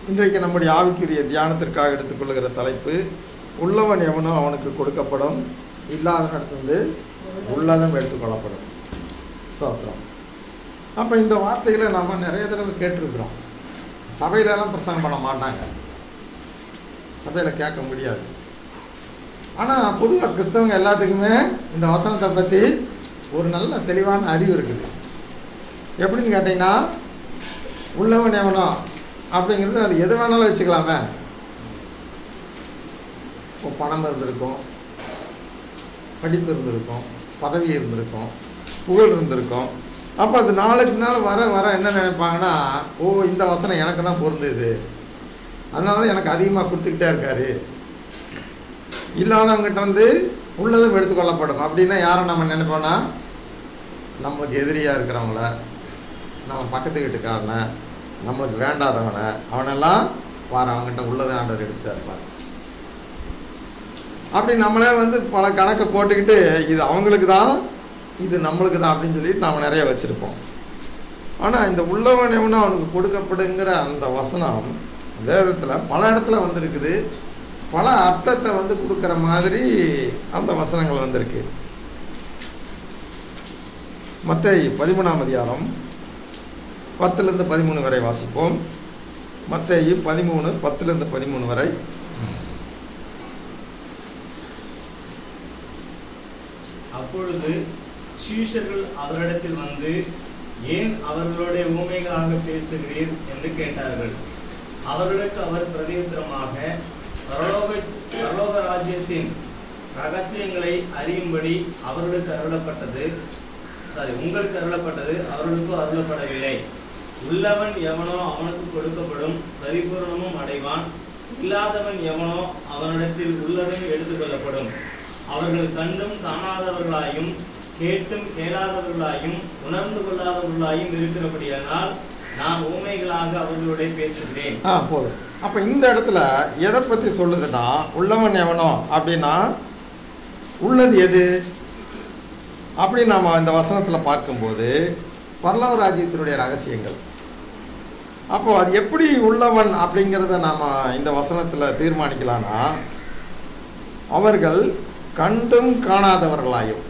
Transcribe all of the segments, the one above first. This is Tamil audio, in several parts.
இன்றைக்கு நம்முடைய ஆவிக்குரிய தியானத்திற்காக எடுத்துக்கொள்கிற தலைப்பு உள்ளவன் எவனோ அவனுக்கு கொடுக்கப்படும் இல்லாதவனிடத்திலிருந்து உள்ளதும் எடுத்துக்கொள்ளப்படும் சோத்திரம் அப்போ இந்த வார்த்தைகளை நம்ம நிறைய தடவை கேட்டிருக்கிறோம் சபையிலலாம் பிரசங்கம் பண்ண மாட்டாங்க சபையில் கேட்க முடியாது ஆனால் பொதுவாக கிறிஸ்தவங்க எல்லாத்துக்குமே இந்த வசனத்தை பற்றி ஒரு நல்ல தெளிவான அறிவு இருக்குது எப்படின்னு கேட்டிங்கன்னா உள்ளவன் எவனோ அப்படிங்கிறது அது எது வேணாலும் வச்சுக்கலாமே இப்போ பணம் இருந்திருக்கும் படிப்பு இருந்திருக்கும் பதவி இருந்திருக்கும் புகழ் இருந்திருக்கும் அப்போ அது நாளுக்கு நாள் வர வர என்ன நினைப்பாங்கன்னா ஓ இந்த வசனம் எனக்கு தான் பொருந்துது அதனால தான் எனக்கு அதிகமாக கொடுத்துக்கிட்டே இருக்காரு இல்லாதவங்ககிட்ட வந்து உள்ளதும் எடுத்துக்கொள்ளப்படும் அப்படின்னா யாரை நம்ம நினைப்போம்னா நம்மளுக்கு எதிரியாக இருக்கிறவங்கள நம்ம பக்கத்து வீட்டுக்காரனை நம்மளுக்கு வேண்டாதவனை அவனெல்லாம் வார அவங்ககிட்ட உள்ளதை ஆண்டவர் எடுத்துட்டா இருப்பார் அப்படி நம்மளே வந்து பல கணக்கை போட்டுக்கிட்டு இது அவங்களுக்கு தான் இது நம்மளுக்கு தான் அப்படின்னு சொல்லிட்டு நாம் நிறைய வச்சுருப்போம் ஆனால் இந்த உள்ளவன் எவனோ அவனுக்கு கொடுக்கப்படுங்கிற அந்த வசனம் வேதத்தில் பல இடத்துல வந்திருக்குது பல அர்த்தத்தை வந்து கொடுக்குற மாதிரி அந்த வசனங்கள் வந்திருக்கு மத்தேயு பதிமூணாம் அதிகாரம் பத்துலேருந்து பதிமூணு வரை வாசிப்போம் மத்தேயு பதிமூணு பத்துலேருந்து பதிமூணு வரை அப்பொழுது சீஷர்கள் அவரிடத்தில் வந்து ஏன் அவர்களுடைய ஊமைகளாக பேசுகிறீர் என்று கேட்டார்கள் அவர்களுக்கு அவர் பிரதியுத்தரமாக பரலோக பரலோக ராஜ்யத்தின் ரகசியங்களை அறியும்படி அவர்களுக்கு அருளப்பட்டது சாரி உங்களுக்கு அருளப்பட்டது அவர்களுக்கு அருளப்படவில்லை உள்ளவன் எவனோ அவனுக்கு கொடுக்கப்படும் பரிபூரணமும் அடைவான் இல்லாதவன் எவனோ அவனிடத்தில் உள்ளதும் எடுத்துக்கொள்ளப்படும் அவர்கள் கண்டும் காணாதவர்களாயும் கேட்டும் கேளாதவர்களாயும் உணர்ந்து கொள்ளாதவர்களாயும் இருக்கிறபடியானால் நான் ஊமைகளாக அவர்களுடைய பேசுகிறேன் ஆ போதும் அப்போ இந்த இடத்துல எதை பற்றி சொல்லுதுன்னா உள்ளவன் எவனோ அப்படின்னா உள்ளது எது அப்படி நாம் இந்த வசனத்தில் பார்க்கும்போது பரலவ ராஜ்யத்தினுடைய ரகசியங்கள் அப்போ அது எப்படி உள்ளவன் அப்படிங்கிறத நாம் இந்த வசனத்தில் தீர்மானிக்கலாம்னா அவர்கள் கண்டும் காணாதவர்களாயும்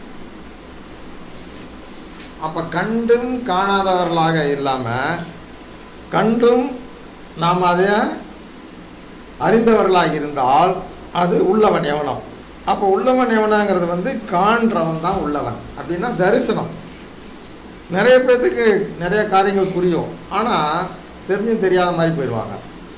அப்போ கண்டும் காணாதவர்களாக இல்லாமல் கண்டும் நாம் அதை அறிந்தவர்களாக இருந்தால் அது உள்ளவன் எவனோ அப்போ உள்ளவன் எவனாங்கிறது வந்து காண்றவன் தான் உள்ளவன் அப்படின்னா தரிசனம் நிறைய பேர்த்துக்கு நிறைய காரியங்கள் புரியும் ஆனால் தெரிஞ்சும் தெரியாத மாதிரி போயிடுவாங்க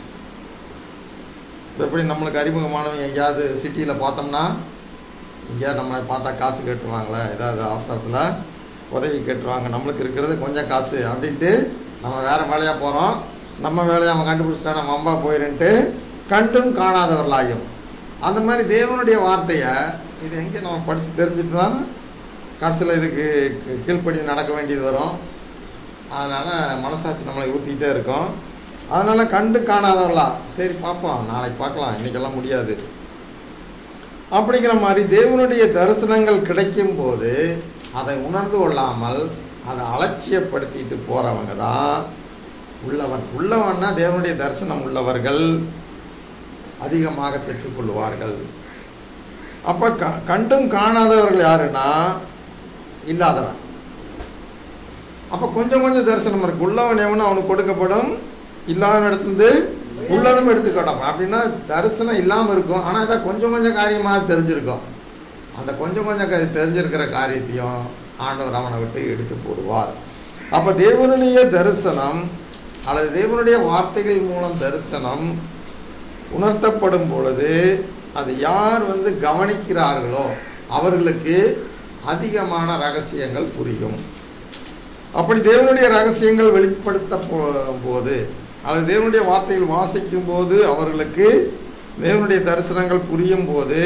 இப்போ எப்படி நம்மளுக்கு அறிமுகமானவங்க எங்கேயாவது சிட்டியில் பார்த்தோம்னா எங்கேயாவது நம்மளை பார்த்தா காசு கேட்டுருவாங்களே ஏதாவது அவசரத்தில் உதவி கேட்டுருவாங்க நம்மளுக்கு இருக்கிறது கொஞ்சம் காசு அப்படின்ட்டு நம்ம வேறு வேலையாக போகிறோம் நம்ம வேலையை அவன் கண்டுபிடிச்சிட்டா நம்ம அம்பா போயிருன்ட்டு கண்டும் காணாதவர்களாயும் அந்த மாதிரி தேவனுடைய வார்த்தையை இது எங்கே நம்ம படித்து தெரிஞ்சுட்டோம்னா கடைசியில் இதுக்கு கீ- கீழ்ப்படி நடக்க வேண்டியது வரும் அதனால் மனசாட்சி நம்மளை ஊற்றிக்கிட்டே இருக்கும் அதனால் கண்டு காணாதவர்களா சரி பார்ப்போம் நாளைக்கு பார்க்கலாம் இன்றைக்கெல்லாம் முடியாது அப்படிங்கிற மாதிரி தேவனுடைய தரிசனங்கள் கிடைக்கும் போது அதை உணர்ந்து கொள்ளாமல் அதை அலட்சியப்படுத்திட்டு போகிறவங்க தான் உள்ளவன் உள்ளவன்னா தேவனுடைய தரிசனம் உள்ளவர்கள் அதிகமாக பெற்றுக்கொள்வார்கள் அப்போ க கண்டும் காணாதவர்கள் யாருன்னா இல்லாதவன் அப்போ கொஞ்சம் கொஞ்சம் தரிசனம் இருக்கு உள்ளவன் எவனும் அவனுக்கு கொடுக்கப்படும் இல்லாத இடத்துலேருந்து உள்ளதும் எடுத்துக்கட்டும் அப்படின்னா தரிசனம் இல்லாமல் இருக்கும் ஆனால் இதை கொஞ்சம் கொஞ்சம் காரியமாக தெரிஞ்சிருக்கும் அந்த கொஞ்சம் கொஞ்சம் க- தெரிஞ்சிருக்கிற காரியத்தையும் ஆண்டவர் அவனை விட்டு எடுத்து போடுவார் அப்போ தேவனுடைய தரிசனம் அல்லது தேவனுடைய வார்த்தைகள் மூலம் தரிசனம் உணர்த்தப்படும் பொழுது அது யார் வந்து கவனிக்கிறார்களோ அவர்களுக்கு அதிகமான ரகசியங்கள் புரியும் அப்படி தேவனுடைய ரகசியங்கள் வெளிப்படுத்த போ- போது அல்லது தேவனுடைய வார்த்தைகள் வாசிக்கும் போது அவர்களுக்கு தேவனுடைய தரிசனங்கள் புரியும் போது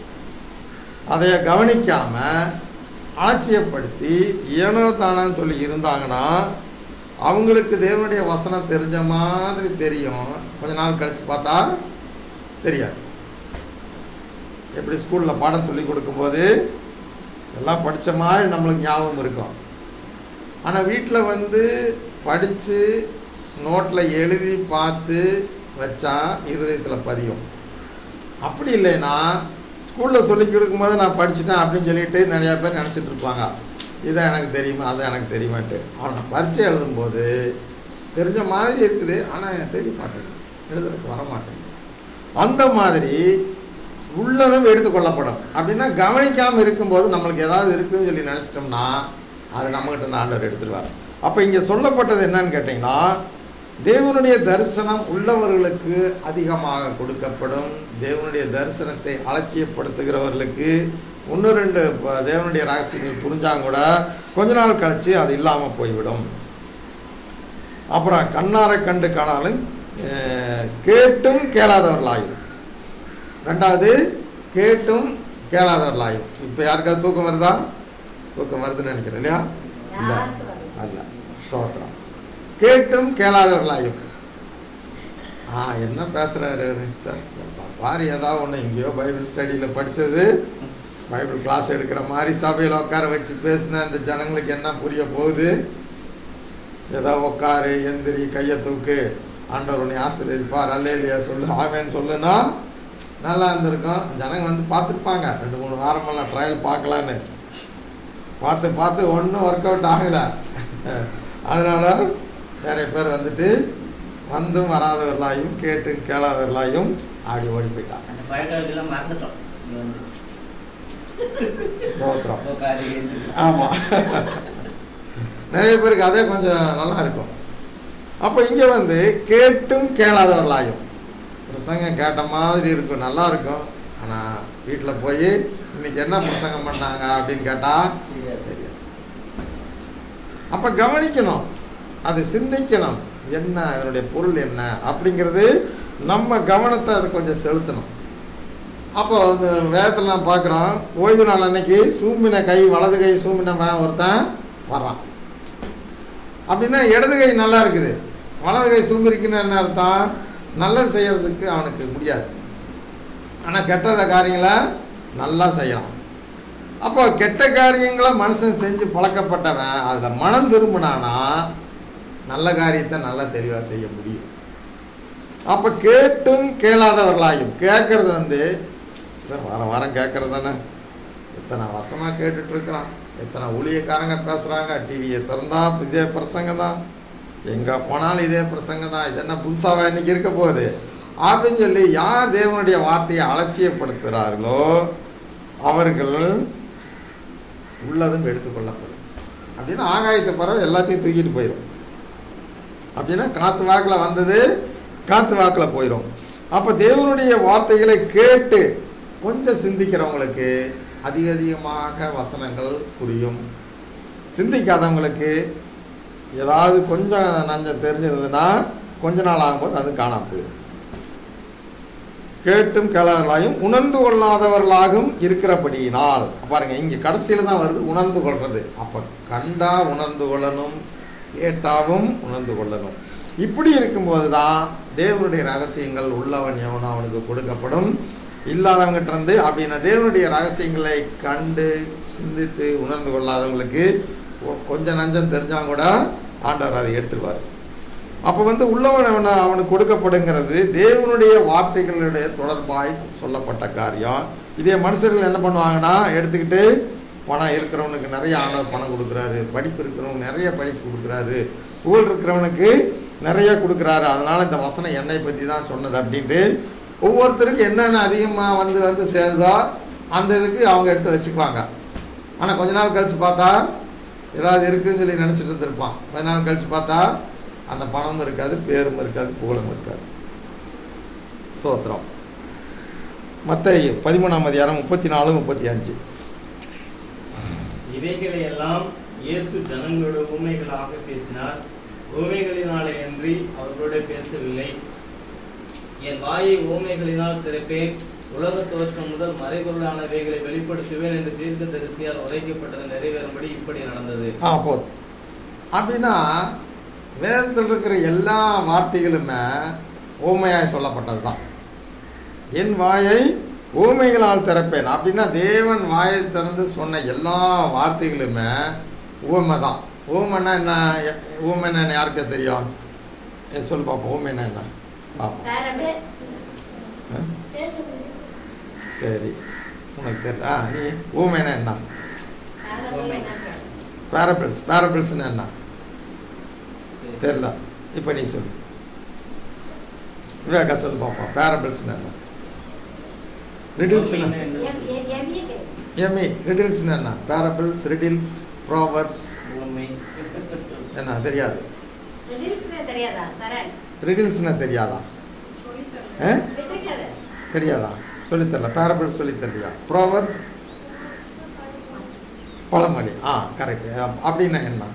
அதை கவனிக்காம அலட்சியப்படுத்தி ஏனோ தானான்னு சொல்லி இருந்தாங்கன்னா அவங்களுக்கு தேவனுடைய வசனம் தெரிஞ்ச மாதிரி தெரியும் கொஞ்ச நாள் கழிச்சு பார்த்தா தெரியாது எப்படி ஸ்கூலில் பாடம் சொல்லி கொடுக்கும்போது எல்லாம் படித்த மாதிரி நம்மளுக்கு ஞாபகம் இருக்கும் ஆனால் வீட்டில் வந்து படித்து நோட்டில் எழுதி பார்த்து வச்சான் இருதயத்தில் பதியும் அப்படி இல்லைன்னா ஸ்கூலில் சொல்லி கொடுக்கும்போது நான் படிச்சுட்டேன் அப்படின்னு சொல்லிட்டு நிறையா பேர் நினச்சிட்டு இருப்பாங்க இதை எனக்கு தெரியுமா அதை எனக்கு தெரியுமான்ட்டு ஆனால் பரீட்சை எழுதும்போது தெரிஞ்ச மாதிரி இருக்குது ஆனால் எனக்கு தெரிய மாட்டேங்குது எழுதுறதுக்கு வர மாட்டேங்குது அந்த மாதிரி உள்ளதும் எடுத்துக்கொள்ளப்படும் அப்படின்னா கவனிக்காமல் இருக்கும்போது நம்மளுக்கு ஏதாவது இருக்குன்னு சொல்லி நினச்சிட்டோம்னா அது நம்மகிட்ட இருந்து ஆண்டவர் எடுத்துருவார் அப்போ இங்கே சொல்லப்பட்டது என்னன்னு கேட்டிங்கன்னா தேவனுடைய தரிசனம் உள்ளவர்களுக்கு அதிகமாக கொடுக்கப்படும் தேவனுடைய தரிசனத்தை அலட்சியப்படுத்துகிறவர்களுக்கு ஒன்று ரெண்டு ப- தேவனுடைய ரகசியங்கள் புரிஞ்சாங்க கூட கொஞ்ச நாள் கழித்து அது இல்லாமல் போய்விடும் அப்புறம் கண்ணாரை கண்டு காணாலும் அஹ், கேட்டும் கேளாதவர்களாயும் ரெண்டாவது கேட்டும் கேளாதவர்களாயும் இப்போ யாருக்காவது தூக்கம் வருதா தூக்கம் வருதுன்னு நினைக்கிறேன் இல்லையா இல்லை யாருக்கு வருது? அல்ல சோத்திரம் கேட்டும் கேளாதவர்களாயும் ஆ என்ன பேசுகிறாரு சார் எப்பா பாரு ஏதாவது ஒன்று எங்கேயோ பைபிள் ஸ்டடியில் படித்தது பைபிள் கிளாஸ் எடுக்கிற மாதிரி சபையில் உட்கார வச்சு பேசின இந்த ஜனங்களுக்கு என்ன புரிய போகுது ஏதோ உட்காரு எந்திரி கையை தூக்கு ஆண்டவர் உன்னை ஆசீர்வதிப்பார் அல்லையா சொல்லு ஆமேன்னு சொல்லுனா நல்லா இருந்திருக்கும் ஜனங்க வந்து பார்த்துருப்பாங்க ரெண்டு மூணு வாரமெல்லாம் ட்ரையல் பார்க்கலான்னு பார்த்து பார்த்து ஒன்றும் ஒர்க் அவுட் ஆகலை அதனால் நிறைய பேர் வந்துட்டு வந்தும் வராதவர்களாயும் கேட்டும் கேளாதவர்களாயும் ஆடி ஓடி போயிட்டாங்க அந்த பழக்கெல்லாம் மறந்துட்டோம் இங்க வந்து சோத்திரம் உட்காரு, எழுந்திரு. ஆமாம் நிறைய பேருக்கு அதே கொஞ்சம் நல்லா இருக்கும் அப்போ இங்கே வந்து கேட்டும் கேளாதவர்களாயும் பிரசங்கம் கேட்ட மாதிரி இருக்கும் நல்லா இருக்கும் ஆனால் வீட்டில் போய் இன்னைக்கு என்ன பிரசங்கம் பண்ணாங்க அப்படின்னு கேட்டால் தெரியாது. தெரியாது அப்போ கவனிக்கணும் அது சிந்திக்கணும் என்ன அதனுடைய பொருள் என்ன அப்படிங்கிறது நம்ம கவனத்தை அது கொஞ்சம் செலுத்தணும் அப்போ இந்த வேதத்தில் நான் பார்க்குறோம் ஓய்வு நாள் அன்னைக்கு சூம்பின கை வலது கை சூம்பின வே- ஒருத்தன் வர்றான் அப்படின்னா இடது கை நல்லா இருக்குது வலது கை சூம்பிருக்குன்னு என்ன அர்த்தம் நல்லது செய்யறதுக்கு அவனுக்கு முடியாது ஆனால் கெட்டத காரியங்களை நல்லா செய்யறான் அப்போ கெட்ட காரியங்களை மனுஷன் செஞ்சு பழக்கப்பட்டவன் அதில் மனம் திரும்பினானா நல்ல காரியத்தை நல்லா தெளிவாக செய்ய முடியும் அப்போ கேட்டும் கேளாதவர்களாயும் கேட்கறது வந்து சார் வாரம் வாரம் கேட்கறது தானே எத்தனை வருஷமாக கேட்டுட்டு இருக்கிறான் எத்தனை ஊழியக்காரங்க பேசுகிறாங்க டிவியை திறந்தா இதே பிரசங்க தான் எங்கே போனாலும் இதே பிரசங்க தான் இது என்ன புதுசாக இன்னைக்கு இருக்க போகுது அப்படின்னு சொல்லி யார் தேவனுடைய வார்த்தையை அலட்சியப்படுத்துகிறார்களோ அவர்கள் உள்ளதும் எடுத்துக்கொள்ளப்படும் அப்படின்னா ஆகாயத்தை பறவை எல்லாத்தையும் தூக்கிட்டு போயிடும் அப்படின்னா காற்று வாக்கில் வந்தது காற்று வாக்கில் போயிடும் அப்போ தேவனுடைய வார்த்தைகளை கேட்டு கொஞ்சம் சிந்திக்கிறவங்களுக்கு அதிக அதிகமாக வசனங்கள் புரியும் சிந்திக்காதவங்களுக்கு ஏதாவது கொஞ்சம் நஞ்சம் தெரிஞ்சிருந்ததுன்னா கொஞ்ச நாள் ஆகும்போது அது காணாம போயிடும் கேட்டும் கேளாதவர்களாயும் உணர்ந்து கொள்ளாதவர்களாகவும் இருக்கிறபடியினால் பாருங்க இங்கே கடைசியில் தான் வருது உணர்ந்து கொள்றது அப்போ கண்டா உணர்ந்து கொள்ளணும் கேட்டாவும் உணர்ந்து கொள்ளணும் இப்படி இருக்கும்போது தான் தேவனுடைய ரகசியங்கள் உள்ளவன் எவனோ அவனுக்கு கொடுக்கப்படும் இல்லாதவங்கிட்ட இருந்து அப்படின்னா தேவனுடைய ரகசியங்களை கண்டு சிந்தித்து உணர்ந்து கொள்ளாதவங்களுக்கு கொ- கொஞ்சம் நஞ்சம் தெரிஞ்சாங்க கூட ஆண்டவர் அதை எடுத்துருவார் அப்போ வந்து உள்ளவன் அவன அவனுக்கு கொடுக்கப்படுங்கிறது தேவனுடைய வார்த்தைகளுடைய தொடர்பாய் சொல்லப்பட்ட காரியம் இதே மனுஷர்கள் என்ன பண்ணுவாங்கன்னா எடுத்துக்கிட்டு பணம் இருக்கிறவனுக்கு நிறைய ஆண்டவர் பணம் கொடுக்குறாரு படிப்பு இருக்கிறவனுக்கு நிறைய படிப்பு கொடுக்குறாரு புகழ் இருக்கிறவனுக்கு நிறைய கொடுக்குறாரு அதனால இந்த வசனம் என்னை பற்றி தான் சொன்னது அப்படின்ட்டு ஒவ்வொருத்தருக்கும் என்னென்ன அதிகமாக வந்து வந்து சேருதோ அந்த இதுக்கு அவங்க எடுத்து வச்சுக்குவாங்க ஆனால் கொஞ்ச நாள் கழித்து பார்த்தா ஏதாவது இருக்குன்னு சொல்லி நினச்சிட்டு இருந்திருப்பான் கொஞ்ச நாள் கழித்து பார்த்தா அந்த பணமும் இருக்காது பேரும் இருக்காது புகழும் இருக்காது சோத்திரம் மற்ற பதிமூணாம் அதிகாரம் முப்பத்தி நாலு முப்பத்தி அஞ்சு இவைகளை எல்லாம் இயேசு ஜனங்களோட உண்மைகளாக பேசினார் உண்மைகளினாலே அன்றி அவர்களோட பேசவில்லை என் வாயை ஓமைகளினால் திறப்பேன் உலக தோற்றம் முதல் மறைபொருளானவைகளை வெளிப்படுத்துவேன் என்று தீர்க்க தரிசியால் உரைக்கப்பட்டது நிறைவேறும்படி இப்படி நடந்தது ஆ போதும் அப்படின்னா வேதத்தில் இருக்கிற எல்லா வார்த்தைகளுமே ஊமையாய் சொல்லப்பட்டது தான் என் வாயை ஊமைகளால் திறப்பேன் அப்படின்னா தேவன் வாயை திறந்து சொன்ன எல்லா வார்த்தைகளுமே ஊமை தான் ஊமைன்னா என்ன ஊமைன்னா என்ன யாருக்கு தெரியும் ஏ, சொல்லு பார்ப்போம் ஊமைன்னா என்ன பார்ப்போம் பேரமே ஆ? சரி உனக்கு தெரியல ஆ நீ ஊமைனா என்ன பேரமே பேரபிள்ஸ் பேரபிள்ஸ்னு என்ன தெரியல இப்போ நீ சொல்லு விவேகா சொல்லு பார்ப்போம் பேரபிள்ஸ்னு என்ன ரிடில்ஸ்னு எம்இ ரிடில்ஸ்னு என்ன பேரபிள்ஸ் ரிடில்ஸ் ப்ராவர்ப்ஸ் உண்மை என்ன தெரியாது ரிலீஸ்ல தெரியாதா சரண் ரிடில்ஸ்னா தெரியாதா ஆ தெரியாது தெரியாதா சொல்லித்தரல பேரபிள் சொல்லித் தரலையா ப்ரோவர் பழமொழி ஆ கரெக்ட் அப்படின்னா என்ன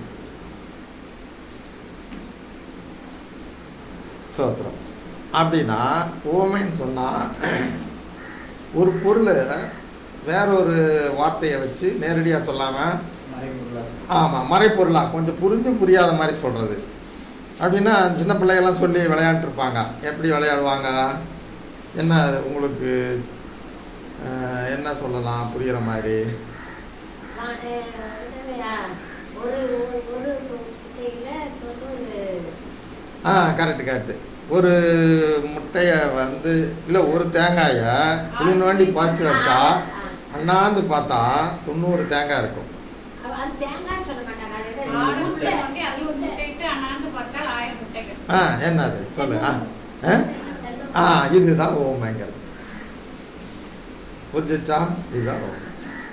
சோத்திரம் அப்படின்னா ஓமைன்னு சொன்னால் ஒரு பொருளை வேற ஒரு வார்த்தையை வச்சு நேரடியாக சொல்லாமல் மறைமுறையாக ஆமாம் மறைப்பொருளாக கொஞ்சம் புரிஞ்சும் புரியாத மாதிரி சொல்கிறது அப்படின்னா சின்ன பிள்ளைகள்லாம் சொல்லி விளையாண்டுருப்பாங்க எப்படி விளையாடுவாங்க என்ன உங்களுக்கு அஹ், என்ன சொல்லலாம் புரிகிற மாதிரி வா- அஹ் என்னதுயா, ஒரு ஒரு- ஒரு குட்டையில தொண்ணூறு ஆ கரெக்டு கரெக்டு ஒரு முட்டையை வந்து இல்லை ஒரு தேங்காயை புளி நோண்டி பாய்ச்சி வச்சா அண்ணாந்து பார்த்தா தொண்ணூறு தேங்காய் இருக்கும் அவ- அது தேங்காய் சொல்ல மாட்டாங்க அது ஆடு என்ன? முட்டை. முட்டை. வந்து அது ஒரு முட்டையிட்டு அண்ணாந்து பார்த்தால் ஆயிரம் முட்டைகள் ஆ என்னது சொல்லு ஆ ஆ ஆ இதுதான் ஓமைங்கிறது புரிஞ்சிச்சா இதுதான் ஓமை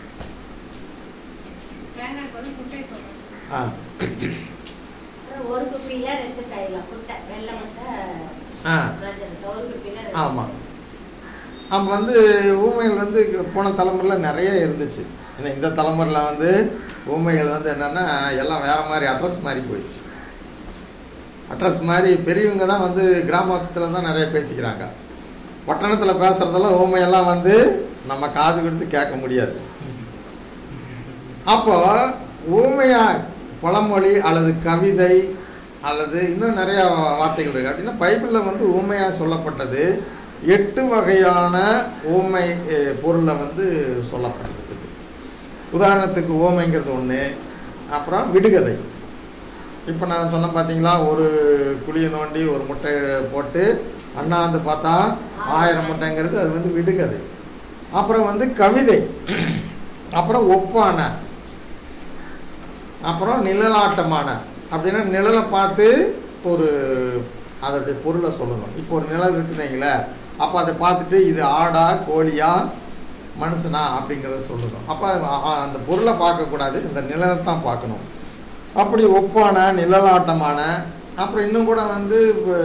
தேங்காய்க்கு வந்து முட்டை சொல்றேன் ஆ ஒரு குப்பியில ரெண்டு தைலம் முட்டை வெள்ளை முட்டை ஆ ரஜனத்தை ஒரு குப்பியில ரெண்டு. ஆமாம் அப்போ வந்து ஊமைகள் வந்து போன தலைமுறையில் நிறைய இருந்துச்சு ஏன்னா இந்த தலைமுறையில் வந்து ஊமைகள் வந்து என்னென்னா எல்லாம் வேறு மாதிரி அட்ரஸ் மாதிரி போயிடுச்சு அட்ரஸ் மாதிரி பெரியவங்க தான் வந்து கிராமத்தில் தான் நிறைய பேசிக்கிறாங்க பட்டணத்தில் பேசுகிறதெல்லாம் ஊமையெல்லாம் வந்து நம்ம காது கொடுத்து கேட்க முடியாது அப்போ ஊமையா பழமொழி அல்லது கவிதை அல்லது இன்னும் நிறைய வார்த்தைகள் இருக்கு அப்படின்னா பைபிளில் வந்து ஊமையாக சொல்லப்பட்டது எட்டு வகையான ஊமை அஹ், பொருளை வந்து சொல்லப்பட்டிருக்கு உதாரணத்துக்கு ஊமைங்கிறது ஒன்று அப்புறம் விடுகதை இப்போ நான் சொன்னேன் பார்த்தீங்களா ஒரு குழியை நோண்டி ஒரு முட்டை போட்டு அண்ணாந்து பார்த்தா ஆயிரம் முட்டைங்கிறது அது வந்து விடுகதை அப்புறம் வந்து கவிதை அப்புறம் ஒப்பான அப்புறம் நிழலாட்டமான அப்படின்னா நிழலை பார்த்து ஒரு அதோடைய பொருளை சொல்லணும் இப்போ ஒரு நிழல் இருக்குன்னீங்களே அப்போ அதை பார்த்துட்டு இது ஆடா கோழியா மனுஷனா அப்படிங்கிறத சொல்லணும் அப்போ அந்த பொருளை பார்க்கக்கூடாது இந்த நிழலை தான் பார்க்கணும் அப்படி ஒப்பான நிழலாட்டமான அப்புறம் இன்னும் கூட வந்து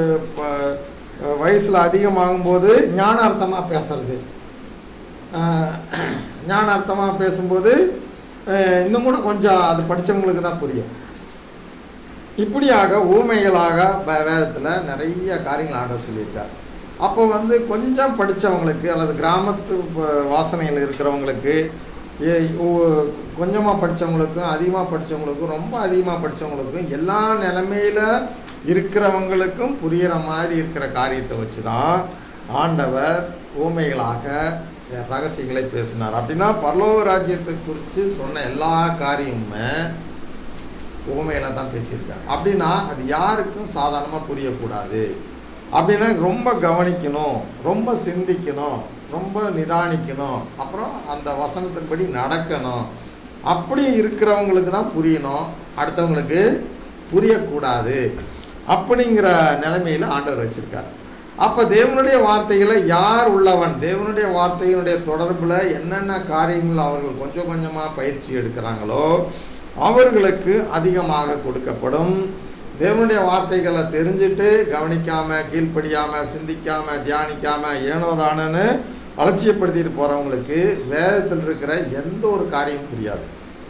வயசில் அதிகமாகும்போது ஞானார்த்தமாக பேசுறது ஆஹ், ஞானார்த்தமாக பேசும்போது ஆஹ், இன்னும் கூட கொஞ்சம் அது படித்தவங்களுக்கு தான் புரியும் இப்படியாக ஊமைகளாக வேதத்தில் நிறைய காரியங்கள் ஆண்டவர் சொல்லியிருக்கார் அப்போ வந்து கொஞ்சம் படித்தவங்களுக்கு அல்லது கிராமத்து ப- வாசனையில் இருக்கிறவங்களுக்கு கொஞ்சமாக படித்தவங்களுக்கும் அதிகமாக படித்தவங்களுக்கும் ரொம்ப அதிகமாக படித்தவங்களுக்கும் எல்லா நிலைமையில இருக்கிறவங்களுக்கும் புரிகிற மாதிரி இருக்கிற காரியத்தை வச்சு தான் ஆண்டவர் ஊமைகளாக ரகசியங்களை பேசினார் அப்படின்னா பரலோக ராஜ்யத்தை குறித்து சொன்ன எல்லா காரியமுமே உவமையில தான் பேசியிருக்காரு அப்படின்னா அது யாருக்கும் சாதாரணமாக புரியக்கூடாது அப்படின்னா ரொம்ப கவனிக்கணும் ரொம்ப சிந்திக்கணும் ரொம்ப நிதானிக்கணும் அப்புறம் அந்த வசனத்தின்படி நடக்கணும் அப்படி இருக்கிறவங்களுக்கு தான் புரியணும் அடுத்தவங்களுக்கு புரியக்கூடாது அப்படிங்கிற நிலைமையில் ஆண்டவர் வச்சிருக்கார் அப்போ தேவனுடைய வார்த்தைகளை யார் உள்ளவன் தேவனுடைய வார்த்தையினுடைய தொடர்பில் என்னென்ன காரியங்கள் அவர்கள் கொஞ்சம் கொஞ்சமாக பயிற்சி எடுக்கிறாங்களோ அவர்களுக்கு அதிகமாக கொடுக்கப்படும் தேவனுடைய வார்த்தைகளை தெரிஞ்சுட்டு கவனிக்காம கீழ்ப்படியாம சிந்திக்காம தியானிக்காம ஏனோதானன்னு அலட்சியப்படுத்திட்டு போறவங்களுக்கு வேதத்தில் இருக்கிற எந்த ஒரு காரியம் புரியாது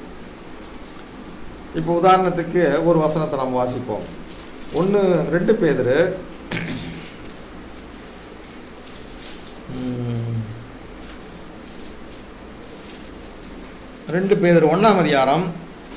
இப்போ உதாரணத்துக்கு ஒரு வசனத்தை நம்ம வாசிப்போம் ஒன்று ரெண்டு பேர் ரெண்டு பேர் ஒன்றாம் அதிகாரம்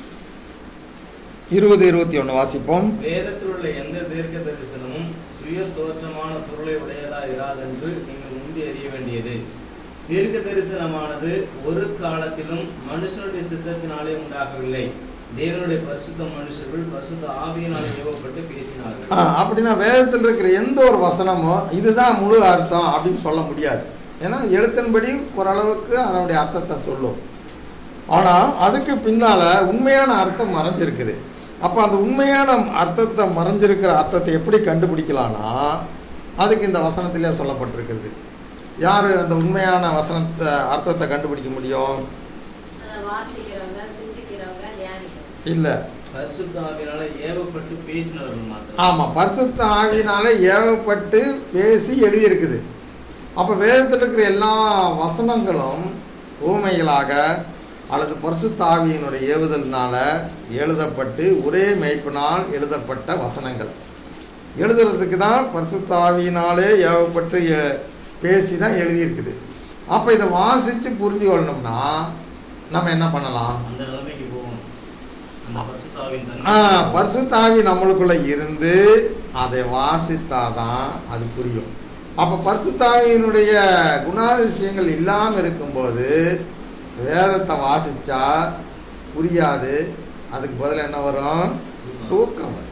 இருபது இருபத்தி ஒன்று வாசிப்போம் வேதத்தில் உள்ள எந்த தீர்க்க தரிசனமும் சுய தோற்றமான பொருளை உடையதா இராதென்று நீங்கள் முந்தி அறிய வேண்டியது தீர்க்க தரிசனமானது ஒரு காலத்திலும் மனுஷனுடைய சித்தத்தினாலே உண்டாகவில்லை தேவனுடைய பரிசுத்த மனுஷர்கள் பரிசுத்த ஆவியினால் ஏவப்பட்டு பேசினார்கள் ஆ, அப்படின்னா வேதத்தில் இருக்கிற எந்த ஒரு வசனமோ இதுதான் முழு அர்த்தம் அப்படின்னு சொல்ல முடியாது ஏன்னா எழுத்தின்படி ஓரளவுக்கு அதனுடைய அர்த்தத்தை சொல்லும் ஆனால் அதுக்கு பின்னால் உண்மையான அர்த்தம் மறைஞ்சிருக்குது அப்போ அந்த உண்மையான அர்த்தத்தை மறைஞ்சிருக்கிற அர்த்தத்தை எப்படி கண்டுபிடிக்கலாம்னா அதுக்கு இந்த வசனத்திலே சொல்லப்பட்டிருக்கிறது யார் அந்த உண்மையான வசனத்தை அர்த்தத்தை கண்டுபிடிக்க முடியும் அதை வாசிக்கிறவங்க சிந்திக்கிறவங்க தியானிக்கிறவங்க இல்லை பரிசுத்த ஆவியினால ஏவப்பட்டு பேசினவர்கள் மாத்திரம் ஆமாம் பரிசுத்த ஆவியினால ஏவப்பட்டு பேசி எழுதியிருக்குது அப்போ வேதத்தில் இருக்கிற எல்லா வசனங்களும் ஊமைகளாக அல்லது பரிசுத்த ஆவியினுடைய ஏவுதலினால எழுதப்பட்டு ஒரே மெய்ப்பினால் எழுதப்பட்ட வசனங்கள் எழுதுறதுக்கு தான் பரிசுத்த ஆவியினாலே ஏவப்பட்டு எ- பேசி தான் எழுதியிருக்குது அப்போ இதை வாசித்து புரிஞ்சு கொள்ளணும்னா நம்ம என்ன பண்ணலாம் அந்த நிலைமைக்கு போகணும் அந்த பரிசுத்த ஆவியின் ஆ தன்மை பரிசுத்தாவி நம்மளுக்குள்ள இருந்து அதை வாசித்தாதான் அது புரியும் அப்போ பரிசுத்தாவியினுடைய குணாதிசயங்கள் இல்லாமல் இருக்கும்போது வேதத்தை வாசிச்சா புரியாது அதுக்கு பதில் என்ன வரும் தூக்கம் வரும்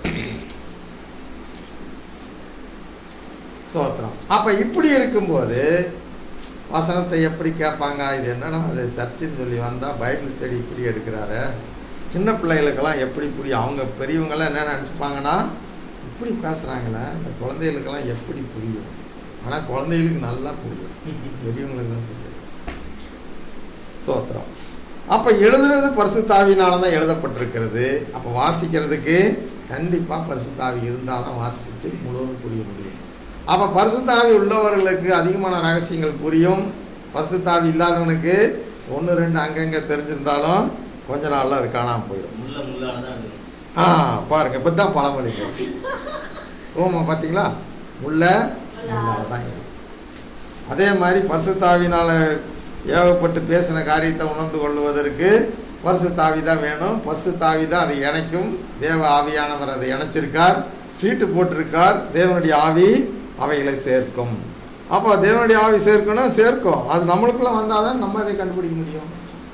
சோத்திரம் அப்போ இப்படி இருக்கும்போது வசனத்தை எப்படி கேட்பாங்க இது என்னன்னா அது சர்ச்சுன்னு சொல்லி வந்தால் பைபிள் ஸ்டடி இப்படி எடுக்கிறாரு சின்ன பிள்ளைகளுக்கெல்லாம் எப்படி புரியும் அவங்க பெரியவங்கெல்லாம் என்ன நினச்சிப்பாங்கன்னா இப்படி பேசுகிறாங்களே இந்த குழந்தைகளுக்கெல்லாம் எப்படி புரியும் ஆனால் குழந்தைகளுக்கு நல்லா புரியும் பெரியவங்களுக்கு புரியும் சோத்திரம் அப்போ எழுதுறது பரிசுத்தாவினால தான் எழுதப்பட்டிருக்கிறது அப்போ வாசிக்கிறதுக்கு கண்டிப்பாக பரிசுத்தாவி இருந்தால் தான் வாசித்து முழுவதும் புரிய முடியும் அப்போ பரிசுத்தாவி உள்ளவர்களுக்கு அதிகமான ரகசியங்கள் புரியும் பரிசுத்தாவி இல்லாதவனுக்கு ஒன்று ரெண்டு அங்கங்கே தெரிஞ்சிருந்தாலும் கொஞ்ச நாளில் அது காணாமல் போயிடும் முள்ள முள்ளால தான் எடுக்கணும் ஆ பாருங்க இப்போ தான் பழமொழிங்க ஓமா பார்த்தீங்களா முள்ள முள்ளால தான் இருக்கும். அதே மாதிரி பரிசுத்தாவினால் ஏவப்பட்டு பேசின காரியத்தை உணர்ந்து கொள்வதற்கு பரிசுத்தாவி தான் வேணும் பரிசுத்தாவி தான் அதை இணைக்கும் தேவ ஆவியானவர் அதை இணைச்சிருக்கார் சீட்டு போட்டிருக்கார் தேவனுடைய ஆவி அவைகளை சேர்க்கும் அப்போ தேவனுடைய ஆவி சேர்க்கணும் சேர்க்கும் அது நம்மளுக்குள்ள வந்தால் தான் நம்ம அதை கண்டுபிடிக்க முடியும்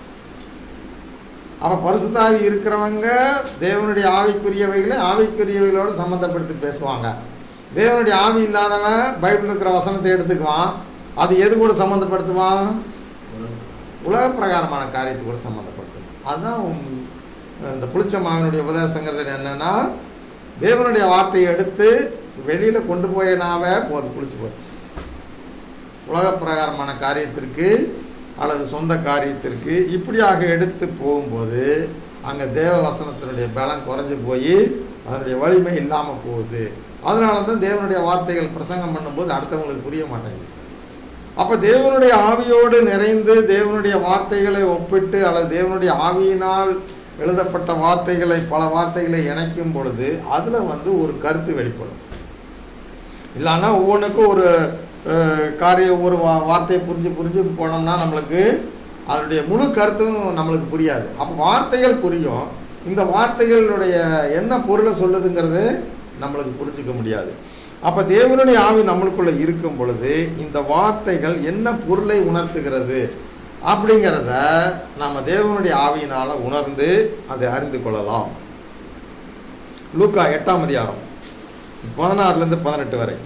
அப்போ பரிசுத்தாவி இருக்கிறவங்க தேவனுடைய ஆவிக்குரியவைகளை ஆவிக்குரியவைகளோடு சம்மந்தப்படுத்தி பேசுவாங்க தேவனுடைய ஆவி இல்லாதவன் பைபிள் இருக்கிற வசனத்தை எடுத்துக்குவான் அது எது கூட சம்மந்தப்படுத்துவான் உலக பிரகாரமான காரியத்தை கூட சம்மந்தப்படுத்தும் அதுதான் உம், இந்த புளிச்ச மாவினுடைய உபதேசங்கிறது என்னன்னா தேவனுடைய வார்த்தையை எடுத்து வெளியில் கொண்டு போயினாவே போது புளிச்சு போச்சு உலக பிரகாரமான காரியத்திற்கு அல்லது சொந்த காரியத்திற்கு இப்படியாக எடுத்து போகும்போது அங்கே தேவ வசனத்தினுடைய பலம் குறைஞ்சு போய் அதனுடைய வலிமை இல்லாமல் போகுது அதனால தான் தேவனுடைய வார்த்தைகள் பிரசங்கம் பண்ணும்போது அடுத்தவங்களுக்கு புரிய மாட்டேங்குது அப்போ தேவனுடைய ஆவியோடு நிறைந்து தேவனுடைய வார்த்தைகளை ஒப்பிட்டு அல்லது தேவனுடைய ஆவியினால் எழுதப்பட்ட வார்த்தைகளை பல வார்த்தைகளை இணைக்கும் பொழுது அதில் வந்து ஒரு கருத்து வெளிப்படும் இல்லைன்னா ஒவ்வொன்றுக்கும் ஒரு அஹ், காரியம் ஒரு வா வார்த்தையை புரிஞ்சு புரிஞ்சு போனோம்னா நம்மளுக்கு அதனுடைய முழு கருத்தும் நம்மளுக்கு புரியாது அப்போ வார்த்தைகள் புரியும் இந்த வார்த்தைகளுடைய என்ன பொருளை சொல்லுதுங்கிறது நம்மளுக்கு புரிஞ்சுக்க முடியாது அப்போ தேவனுடைய ஆவி நம்மளுக்குள்ளே இருக்கும் பொழுது இந்த வார்த்தைகள் என்ன பொருளை உணர்த்துகிறது அப்படிங்கிறத நம்ம தேவனுடைய ஆவியினால் உணர்ந்து அதை அறிந்து கொள்ளலாம் லூக்கா எட்டாம் அதிகாரம் பதினாறுலேருந்து பதினெட்டு வரை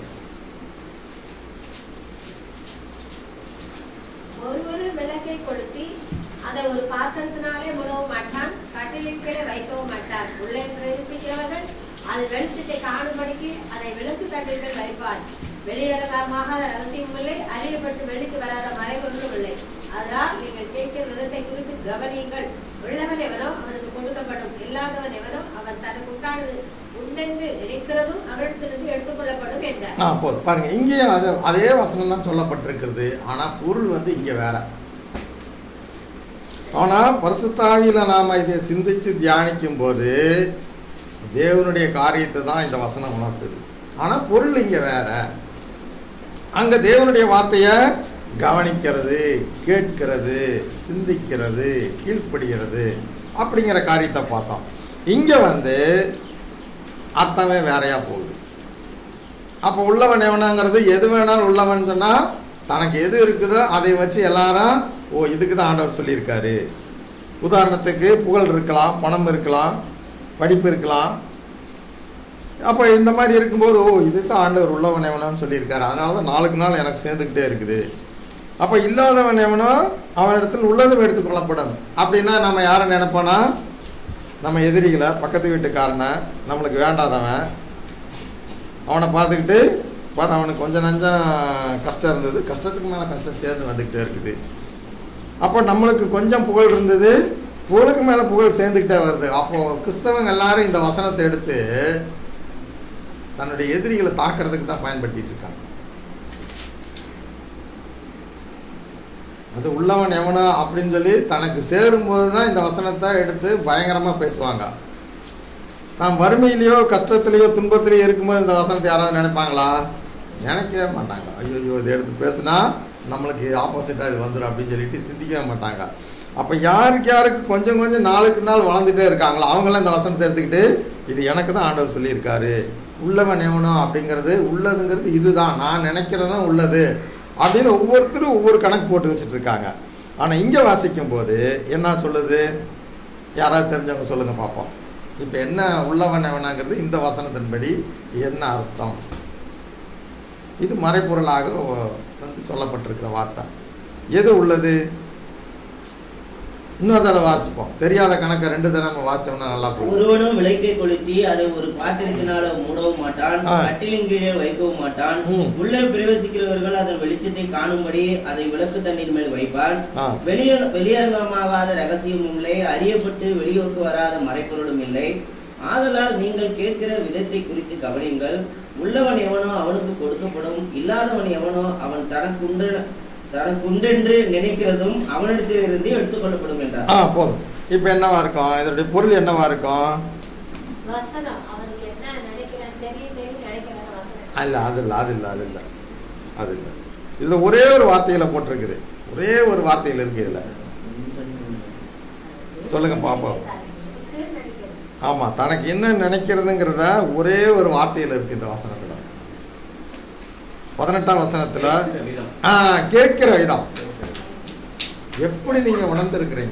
ஒருவரு விளக்கை கொளுத்தி அதை ஒரு பாத்திரத்தினாலே முழவும் மாட்டான் கட்டிலின் கீழே வைக்கவும் மாட்டான் உள்ளே பிரவேசிக்கிறவர்கள் அது வெளிச்சத்தை காணும்படிக்கு அதை விளக்கு தட்டில் வைப்பார் வெளியரங்கமாக ரகசியம் இல்லை அறியப்பட்டு வெளிக்கு வராத மறைவொன்றும் இல்லை அதனால் நீங்கள் கேட்கிற விதத்தை குறித்து கவனியுங்கள் உள்ளவன் எவனோ அவனுக்கு கொடுக்கப்படும் இல்லாதவன் எவனோ அவன் தனக்கு உண்டானது உண்டென்று நினைக்கிறதும் அவரிடத்திலிருந்து எடுத்துக்கொள்ளப்படும் என்றார் ஆ போதும் பாருங்க இங்கேயும் அது அதே வசனம் தான் சொல்லப்பட்டிருக்கிறது ஆனால் பொருள் வந்து இங்கே வேற ஆனால் பரிசுத்தாவியில் நாம் இதை சிந்திச்சு தியானிக்கும் போது தேவனுடைய காரியத்தை தான் இந்த வசனம் உணர்த்துது ஆனால் பொருள் இங்கே வேற அங்கே தேவனுடைய வார்த்தையை கவனிக்கிறது கேட்கிறது சிந்திக்கிறது கீழ்ப்படுகிறது அப்படிங்கிற காரியத்தை பார்த்தோம் இங்கே வந்து அர்த்தமே வேறையா போகுது அப்போ உள்ளவன் எவனாங்கிறது எது வேணாலும் உள்ளவன் சொன்னால் தனக்கு எது இருக்குதோ அதை வச்சு எல்லாரும் ஓ இதுக்கு தான் ஆண்டவர் சொல்லியிருக்காரு உதாரணத்துக்கு புகழ் இருக்கலாம் பணம் இருக்கலாம் படிப்பு இருக்கலாம் அப்போ இந்த மாதிரி இருக்கும்போது ஓ இது தான் ஆண்டவர் உள்ளவன் எவனான்னு சொல்லியிருக்காரு அதனால தான் நாளுக்கு நாள் எனக்கு சேர்ந்துக்கிட்டே இருக்குது அப்போ இல்லாதவன் எவனோ அவனிடத்தில் உள்ளதும் எடுத்துக்கொள்ளப்படும் அப்படின்னா நம்ம யாரை நினைப்போனா நம்ம எதிரிகளை பக்கத்து வீட்டுக்காரனை நம்மளுக்கு வேண்டாதவன் அவனை பார்த்துக்கிட்டு பாரு அவனுக்கு கொஞ்சம் நஞ்சம் கஷ்டம் இருந்தது கஷ்டத்துக்கு மேலே கஷ்டம் சேர்ந்து வந்துக்கிட்டே இருக்குது அப்போ நம்மளுக்கு கொஞ்சம் புகழ் இருந்தது புகழுக்கு மேலே புகழ் சேர்ந்துக்கிட்டே வருது அப்போது கிறிஸ்தவங்க எல்லாரும் இந்த வசனத்தை எடுத்து தன்னுடைய எதிரிகளை தாக்குறதுக்கு தான் பயன்படுத்திட்டு இருக்காங்க அது உள்ளவன் எவனோ அப்படின்னு சொல்லி தனக்கு சேரும்போது தான் இந்த வசனத்தை எடுத்து பயங்கரமாக பேசுவாங்க தான் வறுமையிலையோ கஷ்டத்துலேயோ துன்பத்திலேயோ இருக்கும்போது இந்த வசனத்தை யாராவது நினைப்பாங்களா நினைக்கவே மாட்டாங்க ஐயோ இதை எடுத்து பேசுனா நம்மளுக்கு ஆப்போசிட்டாக இது வந்துடும் அப்படின்னு சொல்லிட்டு சிந்திக்கவே மாட்டாங்க அப்போ யாருக்கு யாருக்கு கொஞ்சம் கொஞ்சம் நாளுக்கு நாள் வளர்ந்துட்டே இருக்காங்களோ அவங்களாம் இந்த வசனத்தை எடுத்துக்கிட்டு இது எனக்கு தான் ஆண்டவர் சொல்லியிருக்காரு உள்ளவன் எவனோ அப்படிங்கிறது உள்ளதுங்கிறது இதுதான் நான் நினைக்கிறது தான் உள்ளது அப்படின்னு ஒவ்வொருத்தரும் ஒவ்வொரு கணக்கு போட்டு வச்சுட்டு இருக்காங்க ஆனால் இங்கே வாசிக்கும் போது என்ன சொல்லுது யாராவது தெரிஞ்சவங்க சொல்லுங்கள் பார்ப்போம் இப்போ என்ன உள்ளவன் எவனாங்கிறது இந்த வசனத்தின்படி என்ன அர்த்தம் இது மறைப்பொருளாக வந்து சொல்லப்பட்டிருக்கிற வார்த்தை எது உள்ளது இன்னொரு தடவை வாசிப்போம் தெரியாத கணக்கை ரெண்டு தடவை வாசிச்சோம்னா நல்லா போகும் ஒருவனும் விளக்கை கொளுத்தி அதை ஒரு பாத்திரத்தினால மூடவும் மாட்டான் ஆ. கட்டிலின் கீழே வைக்கவும் மாட்டான் ம். உள்ளே பிரவேசிக்கிறவர்கள் அதன் வெளிச்சத்தை காணும்படி அதை விளக்கு தண்ணீர் மேல் வைப்பான் ஆ வெளிய வெளியரங்கமாகாத ரகசியமும் இல்லை அறியப்பட்டு வெளியோருக்கு வராத மறைப்பொருளும் இல்லை ஆதலால் நீங்கள் கேட்கிற விதத்தை குறித்து கவனியுங்கள் உள்ளவன் எவனோ அவனுக்கு கொடுக்கப்படும் இல்லாதவன் எவனோ அவன் தனக்குண்டு தனக்குண்டென்று நினைக்கிறதும் அவனிடத்திலிருந்து எடுத்துக்கொள்ளப்படும் என்றார் ஆ போதும் இப்போ என்னவா இருக்கும் இதனுடைய பொருள் என்னவா இருக்கும் வசனம் அவனுக்கு என்ன நினைக்கிறான் தெரியும் தெரியும் நினைக்கிறான் வசனம் அல்ல அது இல்லை அது இல்லை அது இல்லை அது இல்லை இதில் ஒரே ஒரு வார்த்தையில் போட்டிருக்குது ஒரே ஒரு வார்த்தையில் இருக்கு இதில் சொல்லுங்க பாப்போம் இருக்குன்னு நினைக்கிறேன் ஆமாம் தனக்கு என்ன நினைக்கிறதுங்கிறத ஒரே ஒரு வார்த்தையில் இருக்கு இந்த வசனத்தில் பதினெட்டாம் வசனத்தில் கேட்கிற விதம். ஆ கேட்கிற விதம் எப்படி நீங்கள் உணர்ந்திருக்கிறீங்க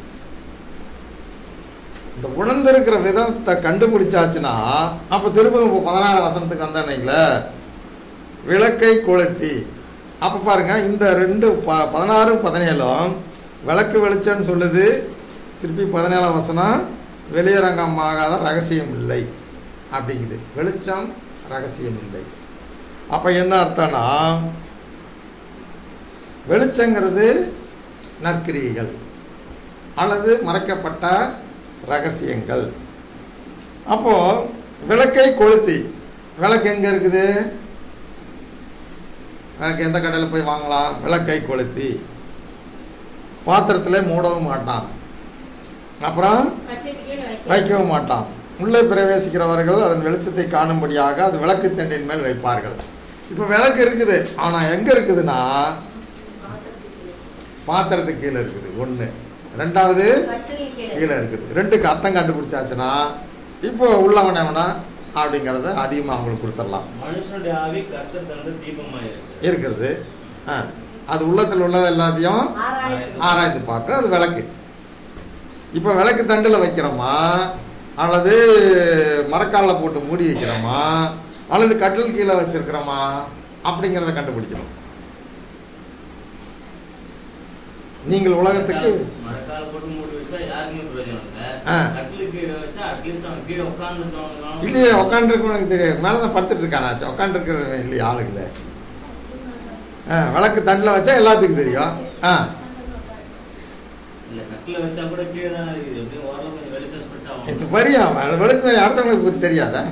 இந்த உணர்ந்திருக்கிற விதத்தை கண்டுபிடிச்சாச்சுன்னா அப்போ திரும்ப இப்போ பதினாறு வசனத்துக்கு வந்தானீங்கள விளக்கை கொளுத்தி அப்போ பாருங்க இந்த ரெண்டு ப பதினாறும் பதினேழும் விளக்கு வெளிச்சம்னு சொல்லுது திருப்பி பதினேழாம் வசனம் வெளியரங்கமாகாத ரகசியம் இல்லை அப்படிங்குது வெளிச்சம் ரகசியம் இல்லை அப்போ என்ன அர்த்தம்னா வெளிச்சங்கிறது நற்கிரியைகள் அல்லது மறைக்கப்பட்ட ரகசியங்கள் அப்போ விளக்கை கொளுத்தி விளக்கு எங்க இருக்குது விளக்கு எந்த கடையில் போய் வாங்கலாம் விளக்கை கொளுத்தி பாத்திரத்தில் மூடவும் மாட்டான் அப்புறம் கட்டிட்டு கீழே வைக்க வைக்கவும் மாட்டான் உள்ளே பிரவேசிக்கிறவர்கள் அதன் வெளிச்சத்தை காணும்படியாக அது விளக்கு தண்டின் மேல் வைப்பார்கள் இப்போ விளக்கு இருக்குது ஆனால் எங்கே இருக்குதுன்னா பாத்திரத்துக்கு கீழே இருக்குது ஒன்று ரெண்டாவது கட்டிலில் கீழே கீழே இருக்குது ரெண்டுக்கு அர்த்தம் கண்டுபிடிச்சாச்சுன்னா இப்போ உள்ளவன் எவனா அப்படிங்கிறத அதிகமாக அவங்களுக்கு கொடுத்துடலாம் மனுஷனுடைய ஆவி கர்த்தர் தந்த தீபமாயிருக்கு இருக்கிறது ஆ அது உள்ளத்தில் உள்ளது எல்லாத்தையும் ஆராய்ச்சி ஆராய்ந்து பார்க்க அது விளக்கு இப்போ விளக்கு தண்டில் வைக்கிறோமா அல்லது மரக்காலில் போட்டு மூடி வைக்கிறோமா அல்லது கட்டில் கீழே வச்சிருக்கிறோமா அப்படிங்கிறத கண்டுபிடிக்கணும் நீங்கள் உலகத்துக்கு மரக்கால போட்டு மூடி வச்சா யாருக்குமே பிரயோஜனம் இல்ல ஆ. கட்டிலு கீழே வச்சா அட்லீஸ்ட் அவன் கீழே உட்காந்துருக்கவங்க இல்லையே உட்காந்துருக்கவனுக்கு தெரியாது மேலே தான் படுத்துட்டு இருக்கானாச்சு உட்காந்துருக்கிறது இல்லையா ஆளுங்களே ஆ விளக்கு தண்டில் வச்சா எல்லாத்துக்கும் தெரியும் ஆ இல்ல கட்டில வச்சா கூட கீழே தானே இருக்குது எப்படியும் ஓரளவு கொஞ்சம் வெளிச்சம் ஸ்பெட் இது ஆகும் தெரியும் வெளிச்சம் தெரியும் அடுத்தவங்களுக்கு பற்றி தெரியாதா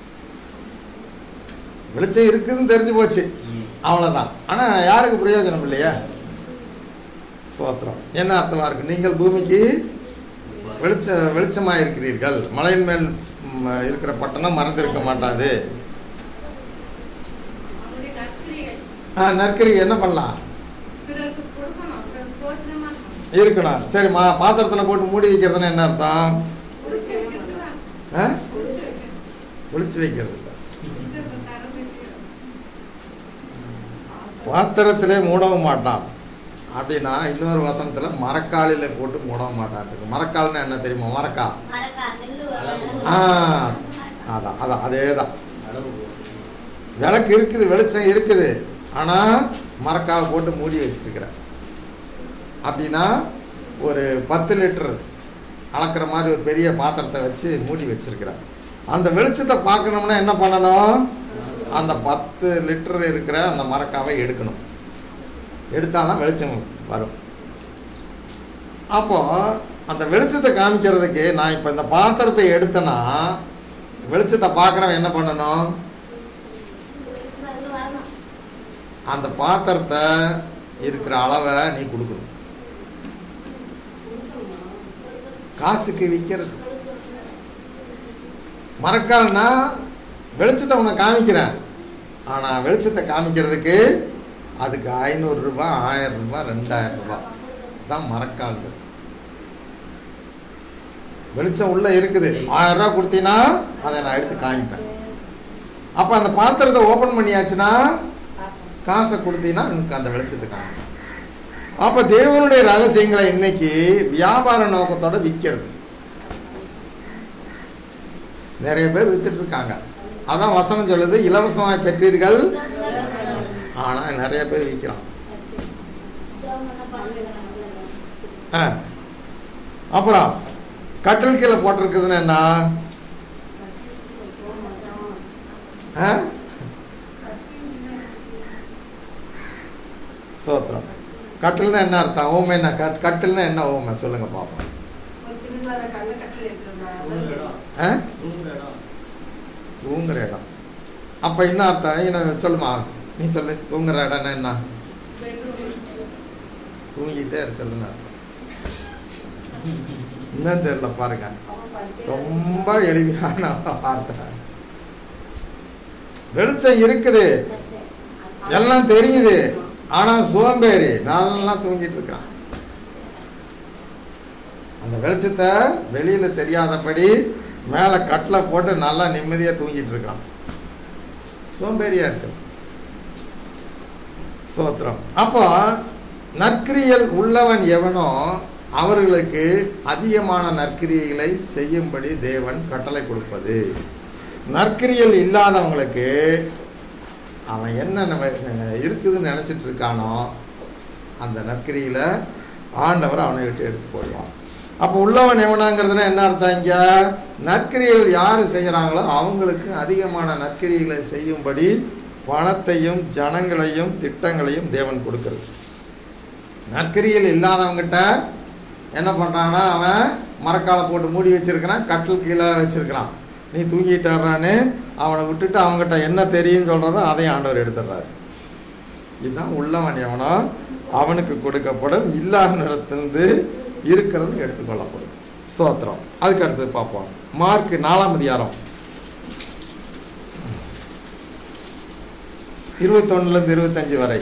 வெளிச்சம் இருக்குதுன்னு தெரிஞ்சு போச்சு ம். அவ்வளோதான் ஆனால் யாருக்கு பிரயோஜனம் இல்லையா சோத்திரம் என்ன அர்த்தமாக இருக்கு நீங்கள் பூமிக்கு வெளிச்ச வெளிச்சமாக இருக்கிறீர்கள் மலையின் மேல் ம், இருக்கிற பட்டணம் மறந்திருக்க மாட்டாது அவங்களுடைய நற்கிரியைகள் ஆ நற்கரி என்ன பண்ணலாம் பிறருக்கு கொடுக்கணும் பிறருக்கு பிரோஜனமா இருக்கணும் இருக்கணும் சரி மா பாத்திரத்தில் போட்டு மூடி வைக்கிறதுன்னு என்ன அர்த்தம் குடிச்சு வைக்கிறது தான். ஆ குடிச்சு வைக்கிறது. ஒளிச்சு வைக்கிறது இல்லை இருக்கிறது தரம் வைக்கிறது. பாத்திரத்திலே மூடவும் மாட்டான் அப்படின்னா இன்னொரு வசனத்தில் மரக்காலில் போட்டு மூட மாட்டாங்க மரக்கால்னா என்ன தெரியுமா மரக்கா மரக்கா நெல்லு ஆ அதான் அதான் அதே தான் அளவு போதும். விளக்கு இருக்குது வெளிச்சம் இருக்குது ஆனால் மரக்காவை போட்டு மூடி வச்சிருக்கிற அப்படின்னா ஒரு பத்து லிட்டர் அளக்கிற மாதிரி ஒரு பெரிய பாத்திரத்தை வச்சு மூடி வச்சிருக்கிற அந்த வெளிச்சத்தை பார்க்கணும்னா என்ன பண்ணணும் அந்த பத்து லிட்டர் இருக்கிற அந்த மரக்காவை எடுக்கணும் எடுத்தால் தான் வெளிச்சம் வரும் அப்போ அந்த வெளிச்சத்தை காமிக்கிறதுக்கு நான் இப்போ இந்த பாத்திரத்தை எடுத்தேன்னா வெளிச்சத்தை பார்க்குறவன் என்ன பண்ணணும் வந்து வரணும் அந்த பாத்திரத்தை இருக்கிற அளவை நீ கொடுக்கணும் காசுக்கு விற்கிறது மறக்கால்னா வெளிச்சத்தை உனக்கு காமிக்கிறேன் ஆனால் வெளிச்சத்தை காமிக்கிறதுக்கு அதுக்கு ஐநூறு ரூபாய் ஆயிரம் ரூபாய் ரெண்டாயிரம் ரூபாய் தான் மரக்கால்கள் வெளிச்சம் உள்ள இருக்குது ஆயிரம் ரூபாய் கொடுத்தீங்கன்னா அதை நான் எடுத்து காமிப்பேன் அப்போ அந்த பாத்திரத்தை ஓப்பன் பண்ணியாச்சுன்னா காசை கொடுத்தீங்கன்னா எனக்கு அந்த வெளிச்சத்தை காமிப்பேன் அப்போ தேவனுடைய ரகசியங்களை இன்னைக்கு வியாபார நோக்கத்தோட விற்கிறது நிறைய பேர் வித்துட்டு இருக்காங்க அதான் வசனம் சொல்லுது இலவசமாய் பெற்றீர்கள் ஆனால் நிறைய பேர் விற்கிறான் ஆ. அப்புறம் கட்டில் கீழே போட்டிருக்குதுன்னு என்ன ஆ? சோத்திரம் கட்டில்னா என்ன அர்த்தம் ஓமை என்ன கட் கட்டில்னா என்ன ஓமை சொல்லுங்க பார்ப்போம் ஒரு திருவிழால கண்ணை கட்டில் தூங்குற இருக்கிறதா இடம். ஆ தூங்குற இடம். தூங்குற இடம் அப்போ என்ன அர்த்தம் என்ன சொல்லுமா நீ சொல்லு தூங்குற இடம்னா என்ன தூங்கிட்டே இருக்கிறதுன்னு அர்த்தம் இன்னும் தெரியல பாருங்க ரொம்ப எளிமையான வார்த்தை வெளிச்சம் இருக்குது எல்லாம் தெரியுது ஆனா சோம்பேறி நல்லா தூங்கிட்டு இருக்கிறான் அந்த வெளிச்சத்தை வெளியில தெரியாதபடி மேல கட்டில போட்டு நல்லா நிம்மதியா தூங்கிட்டு இருக்கிறான் சோம்பேறியா இருக்கு சோத்திரம் அப்போ நற்கிரியல் உள்ளவன் எவனோ அவர்களுக்கு அதிகமான நற்கிரியைகளை செய்யும்படி தேவன் கட்டளை கொடுப்பது நற்கிரியல் இல்லாதவங்களுக்கு அவன் என்ன நம்ம- இருக்குதுன்னு நினச்சிட்டு இருக்கானோ அந்த நற்கிரியில் ஆண்டவர் அவனை விட்டு எடுத்து போடுவான் அப்போ உள்ளவன் எவனாங்கிறதுனா என்ன அர்த்தம் இங்கே நற்கிரியைகள் யார் செய்கிறாங்களோ அவங்களுக்கு அதிகமான நற்கிரியைகளை செய்யும்படி பணத்தையும் ஜனங்களையும் திட்டங்களையும் தேவன் கொடுக்கிறது நற்கிரியல் இல்லாதவங்கிட்ட என்ன பண்ணுறான்னா அவன் மரக்காலை போட்டு மூடி வச்சிருக்கிறான் கட்டில் கீழே வச்சிருக்கிறான் நீ தூங்கிட்டாரான்னு அவனை விட்டுட்டு அவங்ககிட்ட என்ன தெரியும்னு சொல்கிறதோ அதையும் ஆண்டவர் எடுத்துடுறாரு இதுதான் உள்ளவன் எவனோ அவனுக்கு கொடுக்கப்படும் இல்லாத நிலத்திலிருந்து இருக்கிறது எடுத்துக்கொள்ளப்படும் சோத்திரம் அதுக்கு அடுத்து பார்ப்போம் மார்க் நாலாம் அதிகாரம் இருபத்தொன்னுலேருந்து இருபத்தஞ்சு வரை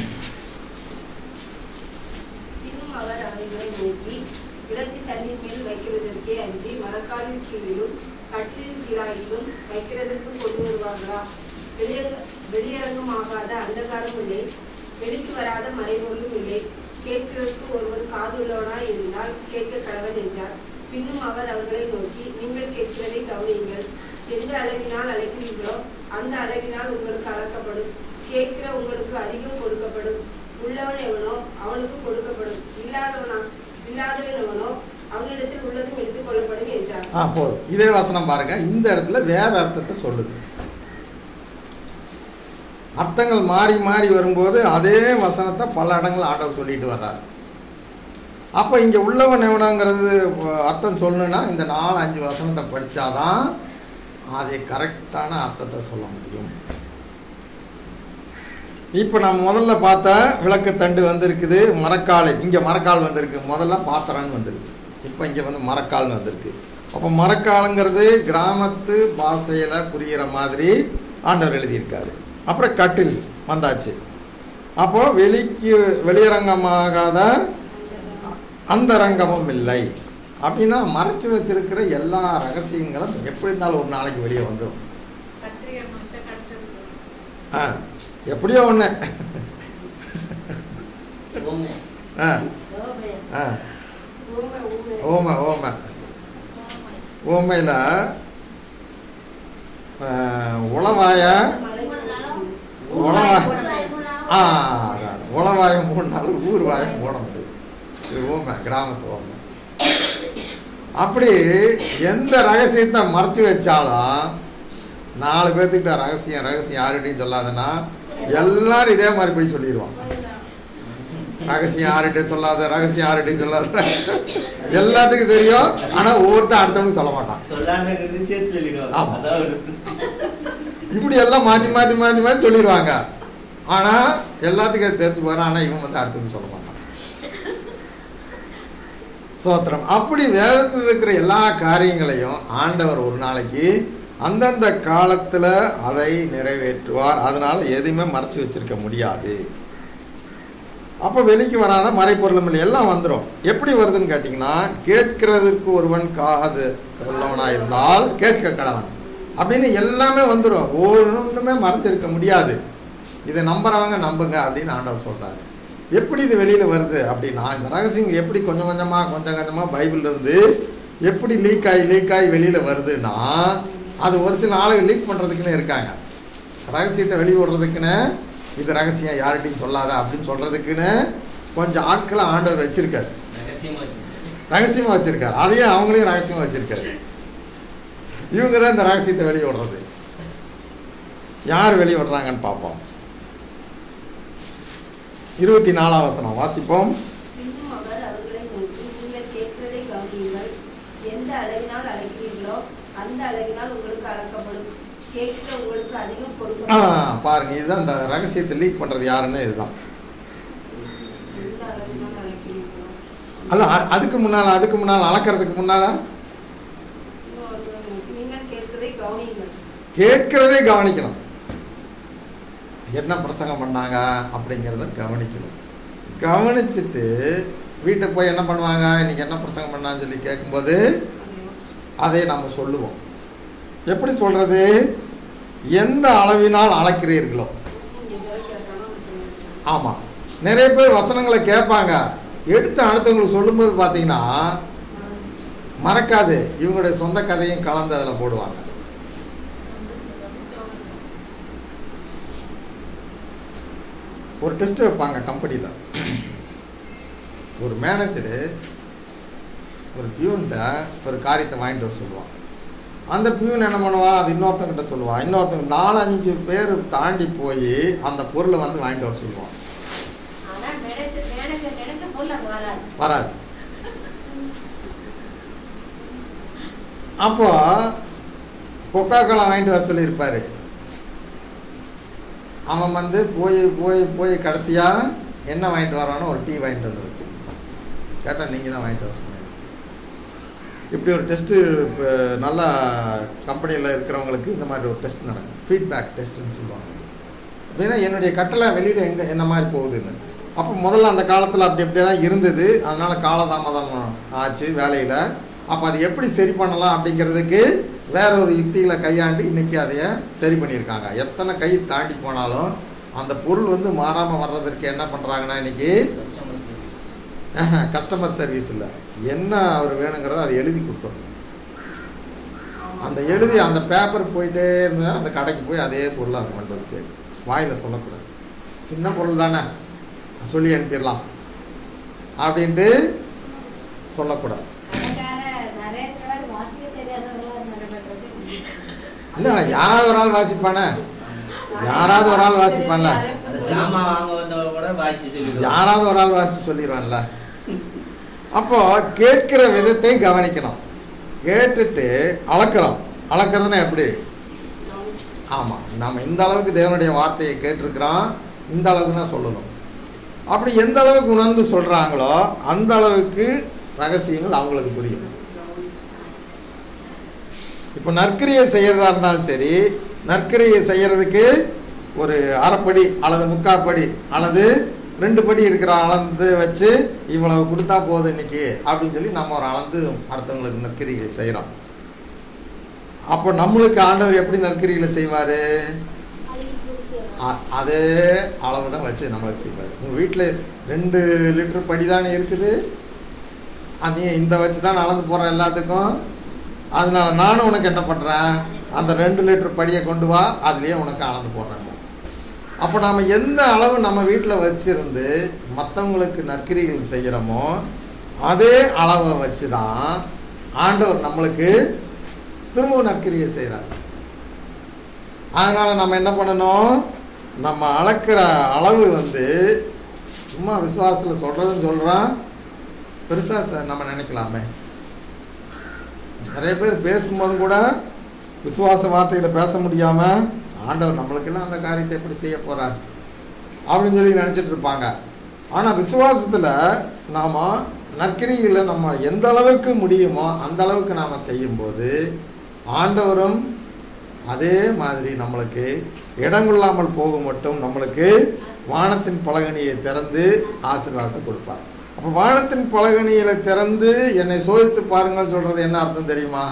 இன்னும் அவர் அவைகளை நோக்கி விளக்கு தண்ணீர் மேல் வைக்கிறதற்கே அஞ்சி மரக்காலின் கீழிலும் கட்டிலின் கீழாயிலும் வைக்கிறதற்கு கொண்டு வருவார்களா வெளியரங்க வெளியரங்கமாகாத அந்தகாரம் இல்லை வெளிக்கு வராத மறைபொருளும் இல்லை கேட்கிறதுக்கு ஒருவன் காதுள்ளவனாய் இருந்தால் கேட்க கடவன் என்றார் பின்னும் அவர் அவர்களை நோக்கி நீங்கள் கேட்கிறதை கவனியுங்கள் எந்த அளவினால் அழைக்கிறீர்களோ அந்த அளவினால் உங்களுக்கு அளக்கப்படும் கேட்கிற உங்களுக்கு அதிகம் கொடுக்கப்படும் உள்ளவன் எவனோ அவனுக்கு கொடுக்கப்படும் இல்லாதவனா இல்லாதவன் எவனோ அவனிடத்தில் உள்ளதும் எடுத்துக் கொள்ளப்படும் என்றார் ஆ போதும் இதே வசனம் பாருங்க இந்த இடத்துல வேற அர்த்தத்தை சொல்லுது அர்த்தங்கள் மாறி மாறி வரும்போது அதே வசனத்தை பல இடங்கள் ஆண்டவர் சொல்லிட்டு வர்றார் அப்போ இங்கே உள்ளவன் எவனங்கிறது அர்த்தம் சொல்லணும்னா இந்த நாலு அஞ்சு வசனத்தை படித்தாதான் அதை கரெக்டான அர்த்தத்தை சொல்ல முடியும் இப்போ நம்ம முதல்ல பார்த்த விளக்குத்தண்டு வந்திருக்குது மரக்கால் இங்கே மரக்கால் வந்திருக்கு முதல்ல பாத்திரம்னு வந்திருக்கு இப்போ இங்கே வந்து மரக்கால்னு வந்திருக்கு அப்போ மரக்காலுங்கிறது கிராமத்து பாஷையில் புரிகிற மாதிரி ஆண்டவர் எழுதியிருக்காரு அப்புறம் கட்டில் வந்தாச்சு அப்போ வெளிக்கு வெளியரங்கமாகாத அந்தரங்கமும் இல்லை அப்படின்னா மறைச்சு வச்சிருக்கிற எல்லா ரகசியங்களும் எப்படி இருந்தாலும் ஒரு நாளைக்கு வெளியே வந்துடும் கத்திரிக்காய் மச்ச கடிச்சிருக்கோம் ஆ எப்படியோ ஒன்று ஓமை. ஆ ஓமை. ஆ ஊமை ஊமை ஓமை ஓமை ஓமையில் உளவாய மூணு நாளும் உளவாய மூணு நாள், மூணு நாள். ஆ அதான். உளவாயம் மூணு நாள் ஊர் வாயம் மூட முடியும் இது ஊமை கிராமத்து ஊமை அப்படி எந்த ரகசியத்தை மறைச்சு வச்சாலும் நாலு பேர்த்துக்கிட்ட ரகசியம் ரகசியம் யார்கிட்டையும் சொல்லாதன்னா எல்லாரும் இதே மாதிரி போய் சொல்லிடுவான் ரகசியம் யார்கிட்டையும் சொல்லாத ரகசியம் யார்கிட்டையும் சொல்லாத எல்லாத்துக்கும் தெரியும் ஆனால் ஒவ்வொருத்தன் அடுத்தவனுக்கு சொல்ல மாட்டான் சொல்லாதது சேர்த்து சொல்லிடுவாங்க ஆமா. அதான் ஒரு இப்படி எல்லாம் மாற்றி மாற்றி மாற்றி மாற்றி சொல்லிடுவாங்க ஆனால் எல்லாத்துக்கும் அது தெரிஞ்சு போகிறான் ஆனால் இவன் வந்து அடுத்தவங்க சொல்ல மாட்டான் சோத்திரம் அப்படி வேதத்தில் இருக்கிற எல்லா காரியங்களையும் ஆண்டவர் ஒரு நாளைக்கு அந்தந்த காலத்தில் அதை நிறைவேற்றுவார் அதனால எதுவுமே மறைச்சு வச்சிருக்க முடியாது அப்போ வெளிக்கு வராத மறைப்பொருளும் இல்லை எல்லாம் வந்துடும் எப்படி வருதுன்னு கேட்டிங்கன்னா கேட்கிறதுக்கு ஒருவன் காது உள்ளவனாக இருந்தால் கேட்க கடவன் அப்படின்னு எல்லாமே வந்துடும் ஒன்றுமே மறைச்சிருக்க முடியாது இதை நம்புறவங்க நம்புங்க அப்படின்னு ஆண்டவர் சொல்கிறாரு எப்படி இது வெளியில் வருது அப்படின்னா இந்த ரகசியங்கள் எப்படி கொஞ்சம் கொஞ்சமாக கொஞ்சம் கொஞ்சமாக பைபிள்ல இருந்து எப்படி லீக் ஆகி லீக் ஆகி வெளியில் வருதுன்னா அது ஒரு சில ஆளுங்க லீக் பண்ணுறதுக்குன்னு இருக்காங்க ரகசியத்தை வெளியே விடுறதுக்குன்னு இது ரகசியம் யார்கிட்டையும் சொல்லாத அப்படின்னு சொல்கிறதுக்குன்னு கொஞ்சம் ஆட்களை ஆண்டவர் வச்சிருக்காரு ரகசியமா வச்சிருக்கேன் ரகசியமாக வச்சிருக்காரு அதையும் அவங்களையும் ரகசியமாக வச்சிருக்காரு இவங்க தான் இந்த ரகசியத்தை வெளியே விடுறது யார் வெளியே விடுறாங்கன்னு பார்ப்போம் இருபத்தி நாலாம் வசனம் வாசிப்போம் பின்னும் அவர் அவர்களை நோக்கி நீங்கள் கேட்கிறதை கவனியுங்கள் எந்த அளவினால் அழைக்கிறீர்களோ அந்த அளவினால் உங்களுக்கு அளக்கப்படும் கேட்கிற உங்களுக்கு அதிகம் ஆ கொடுக்கப்படும் பாருங்க இதுதான் இந்த ரகசியத்தை லீக் பண்ணுறது யாருன்னு இதுதான் எந்த அளவினால் அழைக்கிறீர்களோ அல்ல அ- அதுக்கு முன்னால் அதுக்கு முன்னால் அளக்கிறதுக்கு முன்னால் இன்னும் அவர்களை நோக்கி நீங்கள் கேட்கிறதை கவனியுங்கள் கேட்கிறதே கவனிக்கணும் என்ன பிரசங்கம் பண்ணாங்க அப்படிங்கிறத கவனிக்கணும் கவனிச்சுட்டு வீட்டுக்கு போய் என்ன பண்ணுவாங்க இன்னைக்கு என்ன பிரசங்கம் பண்ணான்னு சொல்லி கேட்கும்போது அதை நம்ம சொல்லுவோம் எப்படி சொல்றது எந்த அளவினால் அளக்கிறீர்களோ ஆமாம் நிறைய பேர் வசனங்களை கேட்பாங்க எடுத்து அடுத்தவங்களுக்கு சொல்லும்போது பார்த்தீங்கன்னா மறக்காது இவங்களுடைய சொந்த கதையும் கலந்து அதில் போடுவாங்க ஒரு டெஸ்ட் வைப்பாங்க கம்பெனியில் ஒரு மேனேஜரு ஒரு பியூன்கிட்ட ஒரு காரியத்தை வாங்கிட்டு வர சொல்லுவான் அந்த பியூன் என்ன பண்ணுவான் அது இன்னொருத்தங்கிட்ட சொல்லுவான் இன்னொருத்தங்க நாலஞ்சு பேர் தாண்டி போய் அந்த பொருளை வந்து வாங்கிட்டு வர சொல்லுவான் ஆனா நினைச்ச நினைச்ச நினைச்ச பொருள் அங்க வராது வராது அப்போ கொக்கா கோலா வாங்கிட்டு வர சொல்லியிருப்பாரு அவன் வந்து போய் போய் போய் கடைசியாக என்ன வாங்கிட்டு வரானோ ஒரு டீ வாங்கிட்டு வந்து வச்சு கேட்டால் நீங்கள் தான் வாங்கிட்டு வர சொன்னீங்க இப்படி ஒரு டெஸ்ட்டு இப்போ நல்லா கம்பெனியில் இருக்கிறவங்களுக்கு இந்த மாதிரி ஒரு டெஸ்ட் நடக்கும் ஃபீட்பேக் டெஸ்ட்டுன்னு சொல்லுவாங்க அப்படின்னா என்னுடைய கட்டளை வெளியில் எங்கே என்ன மாதிரி போகுதுன்னு அப்போ முதல்ல அந்த காலத்தில் அப்படி அப்படியே தான் இருந்தது அதனால் காலதாமதம் ஆச்சு வேலையில் அப்போ அது எப்படி சரி பண்ணலாம் அப்படிங்கிறதுக்கு வேற ஒரு யுக்திகளை கையாண்டு இன்றைக்கி அதைய சரி பண்ணியிருக்காங்க எத்தனை கை தாண்டி போனாலும் அந்த பொருள் வந்து மாறாமல் வர்றதற்கு என்ன பண்ணுறாங்கன்னா இன்றைக்கி கஸ்டமர் சர்வீஸ் கஸ்டமர் சர்வீஸ் இல்லை என்ன அவர் வேணுங்கிறத அதை எழுதி கொடுத்துடணும் அந்த எழுதி அந்த பேப்பர் போயிட்டே இருந்ததுன்னா அந்த கடைக்கு போய் அதே பொருளை அங்கே கொண்டு வந்து சேர்க்கும் வாயில் சொல்லக்கூடாது சின்ன பொருள் தானே சொல்லி அனுப்பிடலாம் அப்படின்ட்டு சொல்லக்கூடாது கடைக்கார நிறைய பேர் வாசிக்க தெரியாதவங்களா நடப்பட்டது இல்லை யாராவது ஒரு ஆள் வாசிப்பானே யாராவது ஒரு ஆள் வாசிப்பான்ல அந்த ஜாமான் வாங்க வந்தவங்க கூட வாய்ச்சி சொல்லிடுவாங்க யாராவது ஒரு ஆள் வாசித்து சொல்லிடுவான்ல அப்போ கேட்கிற விதத்தை கவனிக்கணும் கேட்டுட்டு அளக்கிறோம் அளக்கிறதுனா எப்படி ஆமாம் நம்ம இந்த அளவுக்கு தேவனுடைய வார்த்தையை கேட்டிருக்கிறோம் இந்த அளவுக்கு தான் சொல்லணும் அப்படி எந்த அளவுக்கு உணர்ந்து சொல்கிறாங்களோ அந்த அளவுக்கு ரகசியங்கள் அவங்களுக்கு புரியும் இப்போ நற்கிரியை செய்கிறதா இருந்தாலும் சரி நற்கிரியை செய்கிறதுக்கு ஒரு அரைப்படி அல்லது முக்காப்படி அல்லது ரெண்டு படி இருக்கிற அளந்து வச்சு இவ்வளவு கொடுத்தா போதும் இன்னைக்கு அப்படின்னு சொல்லி நம்ம ஒரு அளந்து அடுத்தவங்களுக்கு நற்கிரிகள் செய்கிறோம் அப்போ நம்மளுக்கு ஆண்டவர் எப்படி நற்கிரிகளை செய்வார் அ- அதே அளவு தான் வச்சு நம்மளுக்கு செய்வார் உங்கள் வீட்டில் ரெண்டு லிட்டர் படி தானே இருக்குது அது நீ இந்த வச்சு தான் அளந்து போகிறேன் எல்லாத்துக்கும் அதனால நானும் உனக்கு என்ன பண்ணுறேன் அந்த ரெண்டு லிட்டர் படியை கொண்டு வா அதுலேயே உனக்கு அளந்து போடுறேன் அப்போ நாம் எந்த அளவு நம்ம வீட்டில் வச்சிருந்து மற்றவங்களுக்கு நற்கிரிகள் செய்கிறோமோ அதே அளவை வச்சு தான் ஆண்டவர் நம்மளுக்கு திரும்பவும் நற்கிரியை செய்கிறார் அதனால் நம்ம என்ன பண்ணணும் நம்ம அளக்கிற அளவு வந்து சும்மா விசுவாசத்தில் சொல்கிறதும் சொல்கிறோம் பெருசாக நம்ம நினைக்கலாமே நிறைய பேர் பேசும்போது கூட விசுவாச வார்த்தைகளை பேச முடியாமல் ஆண்டவர் நம்மளுக்கெல்லாம் அந்த காரியத்தை எப்படி செய்ய போகிறார் அப்படின்னு சொல்லி நினச்சிட்டு இருப்பாங்க ஆனால் விசுவாசத்தில் நாம் நற்கிரியில் நம்ம எந்த அளவுக்கு முடியுமோ அந்த அளவுக்கு நாம் செய்யும்போது ஆண்டவரும் அதே மாதிரி நம்மளுக்கு இடங்கொள்ளாமல் போக மட்டும் நம்மளுக்கு வானத்தின் பலகனியை திறந்து ஆசீர்வாதத்தை கொடுப்பார் அப்போ வானத்தின் பலகனியில திறந்து என்னை சோதித்து பாருங்கன்னு சொல்றது என்ன அர்த்தம் தெரியுமா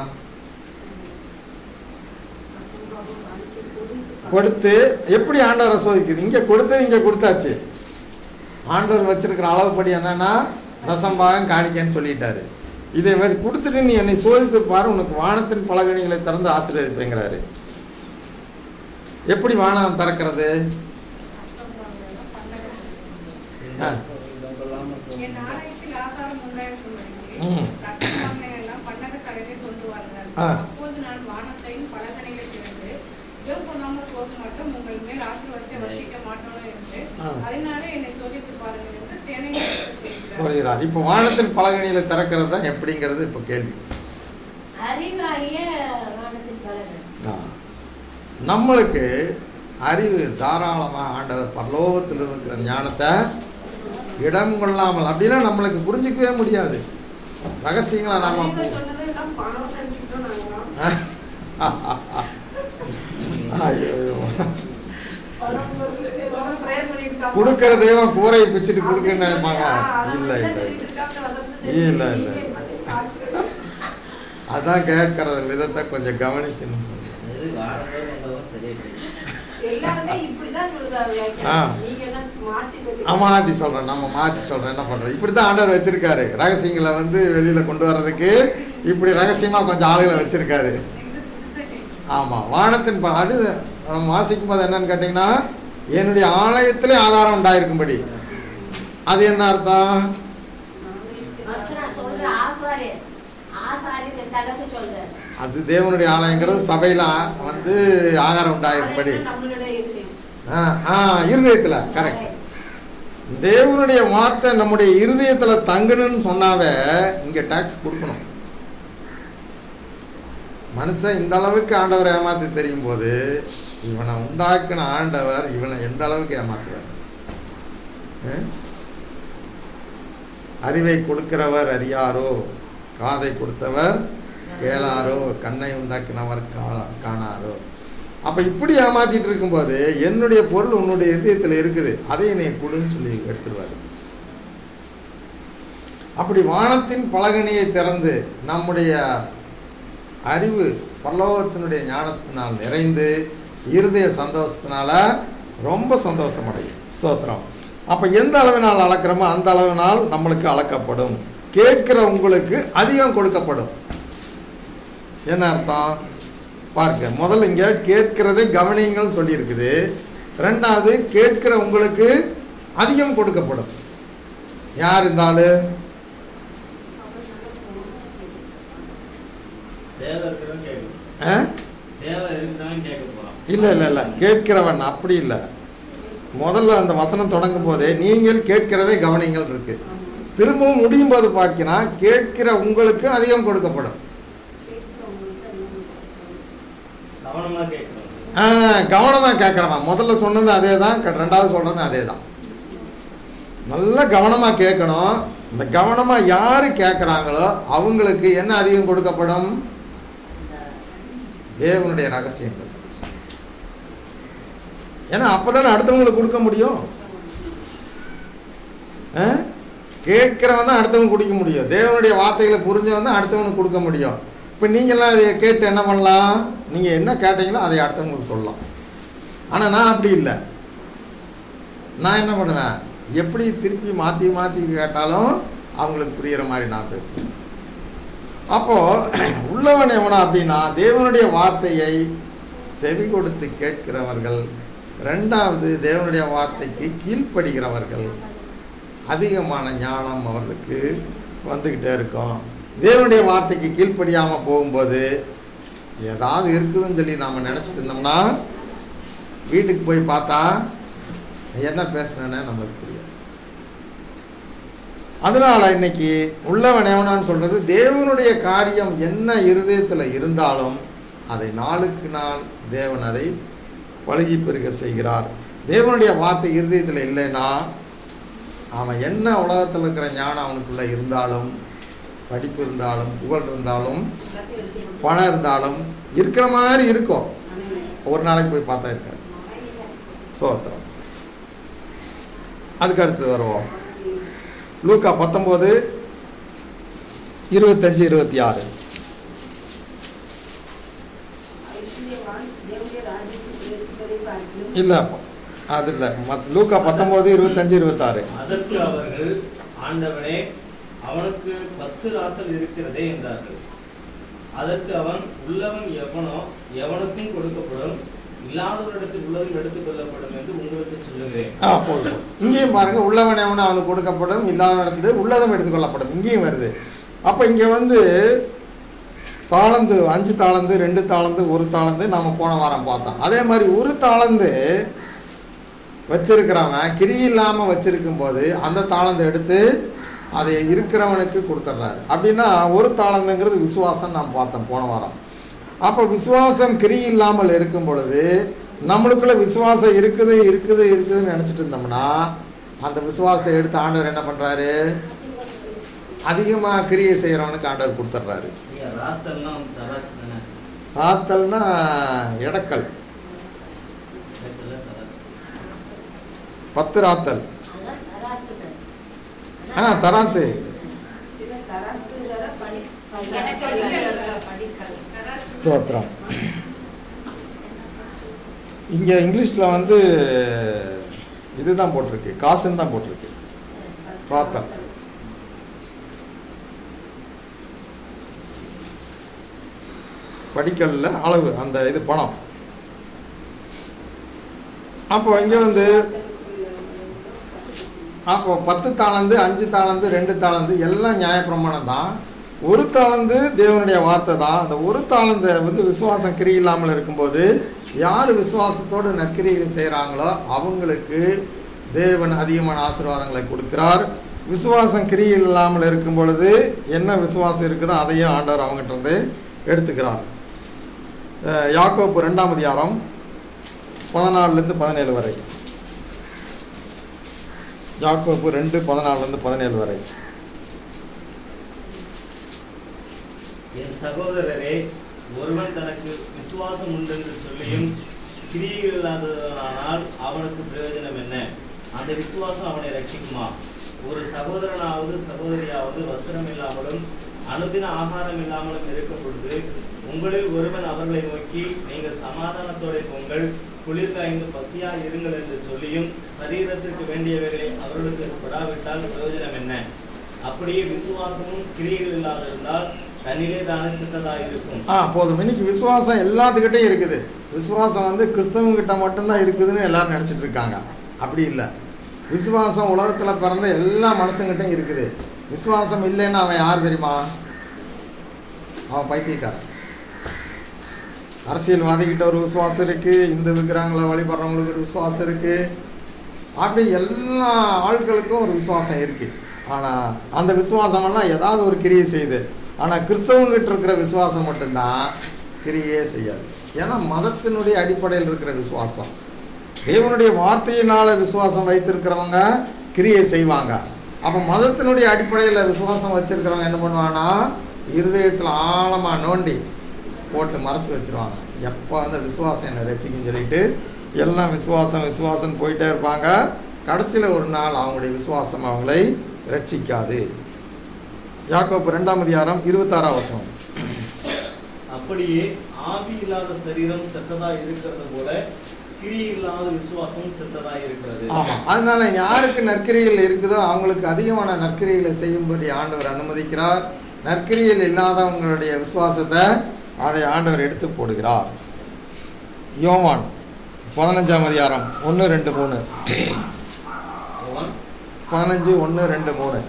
கொடுத்து எப்படி ஆண்டவரை சோதிக்குது இங்கே கொடுத்து இங்கே கொடுத்தாச்சு ஆண்டவர் வச்சிருக்கிற அளவுப்படி என்னன்னா தசம்பாகம் காணிக்கன்னு சொல்லிட்டாரு இதை வச்சு கொடுத்துட்டு நீ என்னை சோதித்து பாரு உனக்கு வானத்தின் பலகணிகளை திறந்து ஆசீர்வதிப்பேங்கிறாரு எப்படி வானம் திறக்கிறது ஆ. என் ஆலயத்தில் ஆகாரம் உண்டாயிருக்கும்படிக்கு ம். ரசப்பானை எல்லாம் பண்டக சாலையில் கொண்டு வாருங்கள். ஆ. அப்போது நான் வானத்தையும் பலகணிகள் திறந்து, ஜெபம் பண்ணாமல் போக மாட்டோம், உங்கள் மேல் ஆசீர்வாதத்தை வர்ஷிக்க மாட்டோம் என்று, ஆ. அதனாலே என்னை சோதித்து பாருங்கள் என்று சேனைகளுக்கு செய்கிறார். சொல்கிறார் இப்போ வானத்தின் பலகணியில திறக்கிறது தான் எப்படிங்கிறது இப்போ கேள்வி அறிவாகிய வானத்தின் பலகன் ஆ. நம்மளுக்கு அறிவு தாராளமாக ஆண்டவர் பரலோகத்தில் இருக்கிற ஞானத்தை இடம் கொள்ளாமல் அப்படின்னா நம்மளுக்கு புரிஞ்சிக்கவே முடியாது ரகசியங்களை நாம அறிவை சொன்னதெல்லாம் பணம் நினைச்சுக்கிட்டோம் நாங்களாம். ஐயோ பணம் வருது, பணம் prayer பண்ணிட்டு இருக்காங்க. கொடுக்கிற தெய்வம் கூரையை பிச்சுட்டு கொடுக்குன்னு அப்படின்னு நினைப்பாங்க சொல்லி, ஆ, இல்லை அதை இல்லை சொல்லிட்டு இருக்காங்க, வசனத்தை இல்லை, சொல்லி, இல்லை. நீங்க பண்ணி காமிச்சு. அதான் கேட்கிற விதத்தை கொஞ்சம் கவனிக்கணும் இது வாரந்தோறும் வந்தவங்க சரியா கிடைக்கும் எல்லாருமே இப்படிதான் சொல்றாங்க ஆ. வியாக்கியானம். நீங்க தான் மாத்தி சொல்றீங்க. மாற்றி சொல்கிறேன் நம்ம மாற்றி சொல்கிறோம் என்ன பண்ணுறோம் இப்படி தான் ஆண்டவர் வச்சுருக்காரு ரகசியங்களை வந்து வெளியில் கொண்டு வர்றதுக்கு இப்படி ரகசியமாக கொஞ்சம் ஆளுகளை வச்சுருக்காரு என்று புதுசா கேட்கிறேன். ஆமாம் வானத்தின் ப- அடு நம்ம வாசிக்கும் போது என்னன்னு கேட்டிங்கன்னா என்னுடைய ஆலயத்திலே ஆகாரம் உண்டாயிருக்கும்படி அது என்ன அர்த்தம் வசனம் சொல்ற ஆசாரியர் ஆசாரியர் தனக்கு சொல்றாரு அது தேவனுடைய ஆலயங்கிறது சபையில் வந்து ஆகாரம் உண்டாயிருக்கும்படி ஆனா நம்மளுடைய இருதயம். ஆ ஆ இருதயத்தில் கரெக்ட் தேவனுடைய வார்த்தை நம்முடைய இருதயத்தில் தங்கணும்னு சொன்னாவே இங்கே டாக்ஸ் கொடுக்கணும் மனுஷன் இந்த அளவுக்கு ஆண்டவரை ஏமாத்தி தெரியும் போது இவனை உண்டாக்கின ஆண்டவர் இவனை எந்த அளவுக்கு ஏமாத்துவார் ஆ? அறிவை கொடுக்கிறவர் அறியாரோ காதை கொடுத்தவர் கேளாரோ கண்ணை உண்டாக்கினவர் கா- காணாரோ அப்போ இப்படி ஏமாத்திட்டு இருக்கும்போது என்னுடைய பொருள் உன்னுடைய இதயத்தில் இருக்குது அதை என்னை கொடுன்னு சொல்லி எடுத்துருவாரு அப்படி வானத்தின் பலகனியை திறந்து நம்முடைய அறிவு பரலோகத்தினுடைய ஞானத்தினால் நிறைந்து இருதய சந்தோஷத்தினால ரொம்ப சந்தோஷம் அடையும் ஸ்தோத்திரம் அப்போ எந்த அளவினால் அளக்கிறோமோ அந்த அளவினால் நம்மளுக்கு அளக்கப்படும் கேட்கிற உங்களுக்கு அதிகம் கொடுக்கப்படும் என்ன அர்த்தம் பாருங்க முதல்ல இங்கே கேட்கிறதை கவனிங்கள் சொல்லியிருக்குது ரெண்டாவது கேட்கிற உங்களுக்கு அதிகம் கொடுக்கப்படும் யார் இந்த ஆளு தேவை இருக்கிறவன் கேட்கணும் ஆ? தேவை இருக்கிறவன் கேட்க போறான் இல்லை இல்லை இல்லை கேட்கிறவன் அப்படி இல்லை முதல்ல அந்த வசனம் தொடங்கும் போதே நீங்கள் கேட்கிறதை கவனிங்கள் இருக்கு திரும்பவும் முடியும் போது பார்க்கினா கேட்கிற உங்களுக்கு அதிகம் கொடுக்கப்படும் கவனமா கேட்கணும் ஆ, கவனமா கேட்குறவன் முதல்ல சொன்னது அதே தான் ரெண்டாவது சொல்றது அதே தான் நல்லா கவனமா கேட்கணும் இந்த கவனமா யாரு கேட்குறாங்களோ அவங்களுக்கு என்ன அதிகம் கொடுக்கப்படும் தேவனுடைய ரகசியங்கள் ஏன்னா அப்பதானே அடுத்தவங்களுக்கு கொடுக்க முடியும் ஆ? கேட்கிறவன் தான் அடுத்தவங்க கொடுக்க முடியும் தேவனுடைய வார்த்தைகளை புரிஞ்சவன் தான் அடுத்தவனுக்கு கொடுக்க முடியும் இப்போ நீங்கள்லாம் அதை கேட்டு என்ன பண்ணலாம் நீங்கள் என்ன கேட்டீங்களோ அதை அடுத்தவங்களுக்கு சொல்லலாம் ஆனால் நான் அப்படி இல்லை நான் என்ன பண்ணுவேன் எப்படி திருப்பி மாற்றி மாற்றி கேட்டாலும் அவங்களுக்கு புரிகிற மாதிரி நான் பேசுவேன் அப்போது உள்ளவன் எவனா அப்படின்னா தேவனுடைய வார்த்தையை செவி கொடுத்து கேட்கிறவர்கள் ரெண்டாவது தேவனுடைய வார்த்தைக்கு கீழ்ப்படுகிறவர்கள் அதிகமான ஞானம் அவர்களுக்கு வந்துக்கிட்டே இருக்கும் தேவனுடைய வார்த்தைக்கு கீழ்ப்படியாமல் போகும்போது ஏதாவது இருக்குதுன்னு சொல்லி நாம் நினச்சிட்டு இருந்தோம்னா வீட்டுக்கு போய் பார்த்தா என்ன பேசுனேன்னு நம்மளுக்கு புரியாது அதனால இன்னைக்கு உள்ளவன் எவனான்னு சொல்றது தேவனுடைய காரியம் என்ன இருதயத்தில் இருந்தாலும் அதை நாளுக்கு நாள் தேவன் அதை பழகி பெருக செய்கிறார் தேவனுடைய வார்த்தை இருதயத்தில் இல்லைன்னா அவன் என்ன உலகத்தில் இருக்கிற ஞானம் அவனுக்குள்ள இருந்தாலும் படிப்பு இருந்தாலும் புகழ் இருந்தாலும் எல்லாத்தையும் எடுத்து பணம் இருந்தாலும் இருக்கிற மாதிரி இருக்கும் ஒரு நாளைக்கு போய் பார்த்தா இருக்காது சோத்திரம் அதுக்கு அடுத்து வருவோம் லூக்கா பத்தொம்போது இருபத்தஞ்சு இருபத்தி ஆறு ஐஸ்வர்யவான் தேவனுடைய ராஜ்யத்தில் பிரவேசிப்பதை பார்க்கிலும் இல்லை அது இல்லை மத் லூக்கா பத்தொம்போது இருபத்தஞ்சு இருபத்தாறு அதற்கு அவர்கள் ஆண்டவனே அவனுக்கு பத்து ராத்தல் இருக்கிறதே என்றார்கள் அதற்கு அவன் உள்ளவன் எவனோ எவனுக்கும் கொடுக்கப்படும் இல்லாதவரிடத்தில் உள்ளதும் எடுத்துக் கொள்ளப்படும் என்று உங்களுக்கு சொல்லுகிறேன் ஆ போதும் இங்கேயும் பாருங்க உள்ளவன் எவனும் அவனுக்கு கொடுக்கப்படும் இல்லாத இடத்துல உள்ளதும் எடுத்துக்கொள்ளப்படும் இங்கேயும் வருது அப்போ இங்கே வந்து தாளந்து அஞ்சு தாளந்து ரெண்டு தாளந்து ஒரு தாளந்து நாம் போன வாரம் பார்த்தோம் அதே மாதிரி ஒரு தாளந்து வச்சிருக்கிறவன் கிரி இல்லாமல் வச்சிருக்கும் போது அந்த தாளந்தை எடுத்து அதை இருக்கிறவனுக்கு கொடுத்துட்றாரு அப்படின்னா ஒரு தாளந்துங்கிறது விசுவாசம் நாம் பார்த்தோம் போன வாரம் அப்போ விசுவாசம் கிரி இல்லாமல் இருக்கும் பொழுது நம்மளுக்குள்ள விசுவாசம் இருக்குது இருக்குது இருக்குதுன்னு நினச்சிட்டு இருந்தோம்னா அந்த விசுவாசத்தை எடுத்து ஆண்டவர் என்ன பண்ணுறாரு அதிகமாக கிரியை செய்கிறவனுக்கு ஆண்டவர் கொடுத்துட்றாரு ஐயா, ராத்தல்னா தராசு தானே ராத்தல்னா எடக்கல் இடத்துல தராசு பத்து ராத்தல் அதான் தராசுகள். ஆ தராசு இதுல தராசு வேற படி படிக்கல். படிக்கல் சோத்திரம் இங்கே இங்கிலீஷில் வந்து இதுதான் போட்டிருக்கு காசுன்னு தான் போட்டிருக்கு ராத்தல் படிக்கல்ல அளவு அந்த இது பணம் அப்போ இங்கே வந்து அப்போ பத்து தாளந்து அஞ்சு தாளந்து ரெண்டு தாளந்து எல்லாம் நியாயப்பிரமாணம் தான் ஒரு தாளந்து தேவனுடைய வார்த்தை தான் அந்த ஒரு தாளந்தை வந்து விசுவாசம் கிரி இல்லாமல் இருக்கும்போது யார் விசுவாசத்தோடு நற்கிரிகள் செய்கிறாங்களோ அவங்களுக்கு தேவன் அதிகமான ஆசீர்வாதங்களை கொடுக்கிறார் விசுவாசம் கிரி இல்லாமல் இருக்கும் பொழுது என்ன விசுவாசம் இருக்குதோ அதையும் ஆண்டவர் அவங்ககிட்ட இருந்து எடுத்துக்கிறார் அஹ் யாக்கோப்பு ரெண்டாம் அதிகாரம் பதினாலுலேருந்து பதினேழு வரை யாக்கோப்பு ரெண்டு பதினாலுலேருந்து பதினேழு வரை என் சகோதரரே ஒருவன் தனக்கு விசுவாசம் உண்டென்று சொல்லியும் கிரியைகள் இல்லாதவனானால் அவனுக்கு பிரயோஜனம் என்ன அந்த விசுவாசம் அவனை ரட்சிக்குமா ஒரு சகோதரனாவது சகோதரியாவது வஸ்திரம் இல்லாமலும் அனுதின ஆகாரம் இல்லாமலும் இருக்கும் பொழுது உங்களில் ஒருவன் அவர்களை நோக்கி நீங்கள் சமாதானத்தோட பொங்கல் குளிர் காய்ந்து பசியா இருங்கள் என்று சொல்லியும் சரீரத்திற்கு வேண்டியவைகளை அவர்களுக்கு படாவிட்டால் பிரயோஜனம் என்ன அப்படியே விசுவாசமும் கிரியைகள் இல்லாதிருந்தால் தன்னிலே தானே சித்ததாக இருக்கும் ஆ போதும் இன்னைக்கு விசுவாசம் எல்லாத்துக்கிட்டையும் இருக்குது விசுவாசம் வந்து கிறிஸ்தவங்கிட்ட மட்டும்தான் இருக்குதுன்னு எல்லாரும் நினச்சிட்டு இருக்காங்க அப்படி இல்லை விசுவாசம் உலகத்தில் பிறந்த எல்லா மனுஷங்கிட்டையும் இருக்குது விசுவாசம் இல்லைன்னா அவன் யார் தெரியுமா அவன் பைத்தியக்காரன் அரசியல்வாதிகிட்ட ஒரு விசுவாசம் இருக்குது இந்து விக்கிரகங்களை வழிபடுறவங்களுக்கு ஒரு விசுவாசம் இருக்குது அப்படி எல்லா ஆட்களுக்கும் ஒரு விசுவாசம் இருக்குது ஆனால் அந்த விசுவாசமெல்லாம் ஏதாவது ஒரு கிரியை செய்யுது ஆனால் கிறிஸ்தவங்கிட்ட இருக்கிற விசுவாசம் மட்டும்தான் கிரியே செய்யாது ஏன்னா மதத்தினுடைய அடிப்படையில் இருக்கிற விசுவாசம் தேவனுடைய வார்த்தையினால் விசுவாசம் வைத்திருக்கிறவங்க கிரியை செய்வாங்க அப்போ மதத்தினுடைய அடிப்படையில் விசுவாசம் வச்சிருக்கிறவங்க என்ன பண்ணுவாங்கன்னா இருதயத்தில் ஆழமாக நோண்டி போட்டு மறைச்சி வச்சிருவாங்க எப்போ அந்த விசுவாசம் என்னை ரசிக்குன்னு சொல்லிட்டு எல்லாம் விசுவாசம் விசுவாசம்னு போயிட்டே இருப்பாங்க கடைசியில் ஒரு நாள் அவங்களுடைய விசுவாசம் அவங்களை ரட்சிக்காது யாக்கோப்பு ரெண்டாம் அதிகாரம் இருபத்தாறாம் வசனம் அப்படியே ஆவி இல்லாத சரீரம் செத்ததா இருக்கிறது போல கிரி இல்லாத விசுவாசம் செத்ததாக இருக்கிறது ஆமாம் அதனால யாருக்கு நற்கிரிகள் இருக்குதோ அவங்களுக்கு அதிகமான நற்கிரிகளை செய்யும்படி ஆண்டவர் அனுமதிக்கிறார் நற்கிரியில் இல்லாதவங்களுடைய விசுவாசத்தை அதை ஆண்டவர் எடுத்து போடுகிறார் யோவான் பதினஞ்சாம் அதிகாரம் ஒன்று ரெண்டு மூணு யோவான் பதினஞ்சு ஒன்று ரெண்டு மூணு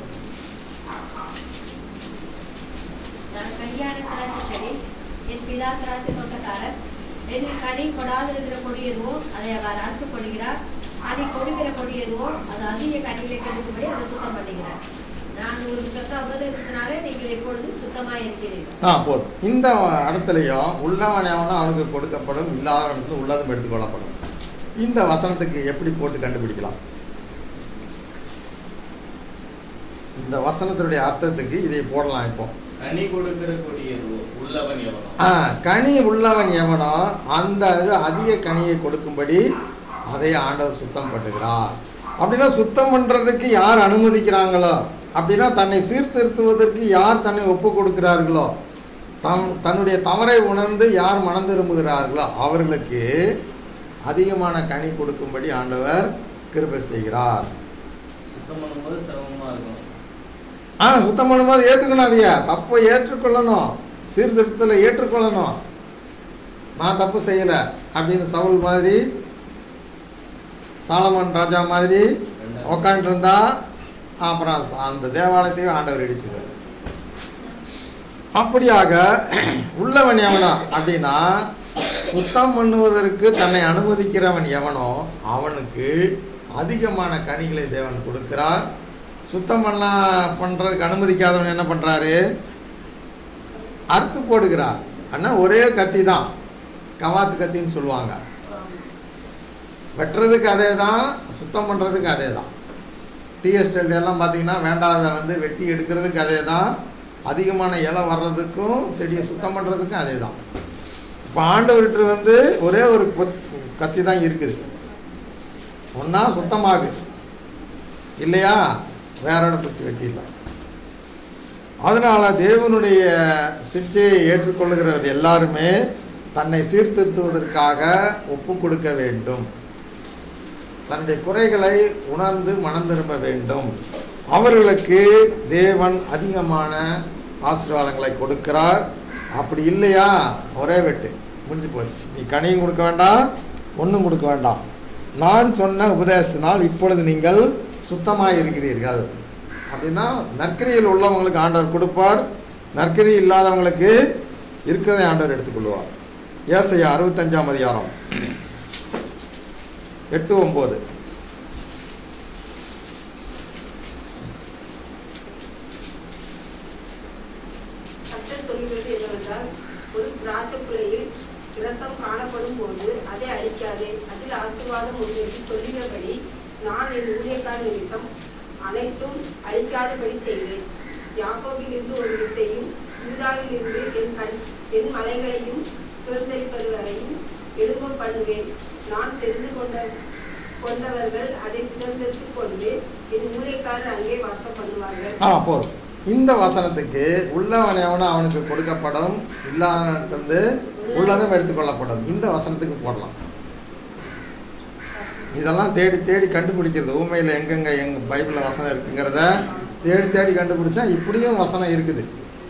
நான் கனியான திராட்சை செடி என் பிதா திராட்சை தோட்டக்காரர் என்னில் கனி கொடாதிருக்கிற கொடி எதுவோ அதை அவர் அறுத்து போடுகிறார் அதை கொடுக்கிற கொடி எதுவோ அது அதிக கனிகளை கெடுக்கும்படி அதை சுத்தம் பண்ணுகிறார் நான் உங்களுக்கு சொத்த உபதேசத்தினாலே நீங்கள் இப்பொழுது சுத்தமாக இருக்கிறீர்கள் ஆ போதும் இந்த இடத்துலையும் உள்ளவன் எவனோ அவனுக்கு கொடுக்கப்படும் இல்லாதவனுக்கு உள்ளதும் எடுத்துக்கொள்ளப்படும் இந்த வசனத்துக்கு எப்படி போட்டு கண்டுபிடிக்கலாம் இந்த வசனத்தினுடைய அர்த்தத்துக்கு இதை போடலாம் இப்போ கனி கொடுக்கிற கொடி எதுவோ உள்ளவன் எவனோ ஆ கனி உள்ளவன் எவனோ அந்த இது அதிக கனியை கொடுக்கும்படி அதை ஆண்டவர் சுத்தம் பண்ணுகிறார் அப்படின்னா சுத்தம் பண்ணுறதுக்கு யார் அனுமதிக்கிறாங்களோ அப்படின்னா தன்னை சீர்திருத்துவதற்கு யார் தன்னை ஒப்பு கொடுக்கிறார்களோ தம் தன்னுடைய தவறை உணர்ந்து யார் மனம் திரும்புகிறார்களோ அவர்களுக்கு அதிகமான கனி கொடுக்கும்படி ஆண்டவர் கிருபை செய்கிறார் சுத்தம் பண்ணும்போது சிரமமா இருக்கும் ஆ சுத்தம் பண்ணும்போது ஏற்றுக்கணும் அதையா தப்பை ஏற்றுக்கொள்ளணும் சீர்திருத்தலை ஏற்றுக்கொள்ளணும் நான் தப்பு செய்யலை அப்படின்னு சவுல் மாதிரி சாலமன் ராஜா மாதிரி உக்காண்டிருந்தா அப்புறம் அந்த தேவாலயத்தையும் ஆண்டவர் இடிச்சிருவார் அப்படியாக உள்ளவன் எவனோ அப்படின்னா சுத்தம் பண்ணுவதற்கு தன்னை அனுமதிக்கிறவன் எவனோ அவனுக்கு அதிகமான கனிகளை தேவன் கொடுக்கிறார் சுத்தம் பண்ணலாம் பண்ணுறதுக்கு அனுமதிக்காதவன் என்ன பண்ணுறாரு அறுத்து போடுகிறார் ஆனால் ஒரே கத்தி தான் கவாத்து கத்தின்னு சொல்லுவாங்க வெட்டுறதுக்கு அதே தான் சுத்தம் பண்ணுறதுக்கு அதே தான் டீ எஸ்டேட் எல்லாம் பார்த்தீங்கன்னா வேண்டாத வந்து வெட்டி எடுக்கிறதுக்கு அதே தான் அதிகமான இலை வர்றதுக்கும் செடியை சுத்தம் பண்ணுறதுக்கும் அதே தான் இப்போ ஆண்டவர்கிட்ட வந்து ஒரே ஒரு கொத்- கத்தி தான் இருக்குது ஒன்றா சுத்தமாகு இல்லையா வேற இடம் பிடிச்சி வெட்டிடலாம் அதனால தேவனுடைய சிக்ஷையை ஏற்றுக்கொள்ளுகிறவர் எல்லாருமே தன்னை சீர்திருத்துவதற்காக ஒப்பு கொடுக்க வேண்டும் தன்னுடைய குறைகளை உணர்ந்து மனம் திரும்ப வேண்டும் அவர்களுக்கு தேவன் அதிகமான ஆசீர்வாதங்களை கொடுக்கிறார் அப்படி இல்லையா ஒரே வெட்டு முடிஞ்சு போச்சு நீ கனியும் கொடுக்க வேண்டாம் ஒன்றும் கொடுக்க வேண்டாம் நான் சொன்ன உபதேசத்தினால் இப்பொழுது நீங்கள் சுத்தமாக இருக்கிறீர்கள் அப்படின்னா நற்கரியில் உள்ளவங்களுக்கு ஆண்டவர் கொடுப்பார் நற்கரி இல்லாதவங்களுக்கு இருக்கிறதை ஆண்டவர் எடுத்துக்கொள்வார் ஏசையா அறுபத்தஞ்சாம் அதிகாரம் எட்டு ஒம்பது கர்த்தர் சொல்கிறது என்னவென்றால் ஒரு திராட்சைக்குலையில் இரசம் காணப்படும் போது அதை அழிக்காதே அதில் ஆசீர்வாதம் உண்டு என்று சொல்லுகிறபடி நான் என் ஊழியக்கார நிமித்தம் அனைத்தும் அழிக்காதபடி செய்வேன் யாக்கோபில் இருந்து ஒரு வித்தையும் யூதாவில் இருந்து என் கண் என் மலைகளையும் சுதந்திரிப்பவரையும் எழும்ப பண்ணுவேன் நான் தெரிந்து கொண்ட கொண்டவர்கள் அதை சுதந்திரித்துக் கொண்டு என் ஊழியக்காரர் அங்கே வாசம் பண்ணுவார்கள் ஆ போதும் இந்த வசனத்துக்கு உள்ளவன் எவனோ அவனுக்கு கொடுக்கப்படும் இல்லாதவனிடத்திலிருந்து உள்ளதும் எடுத்துக்கொள்ளப்படும் இந்த வசனத்துக்கு போடலாம் இதெல்லாம் தேடி தேடி கண்டுபிடிக்கிறது ஊமையில் எங்கெங்க எங்க பைபிளில் வசனம் இருக்குங்கிறத தேடி தேடி கண்டுபிடிச்சா இப்படியும் வசனம் இருக்குது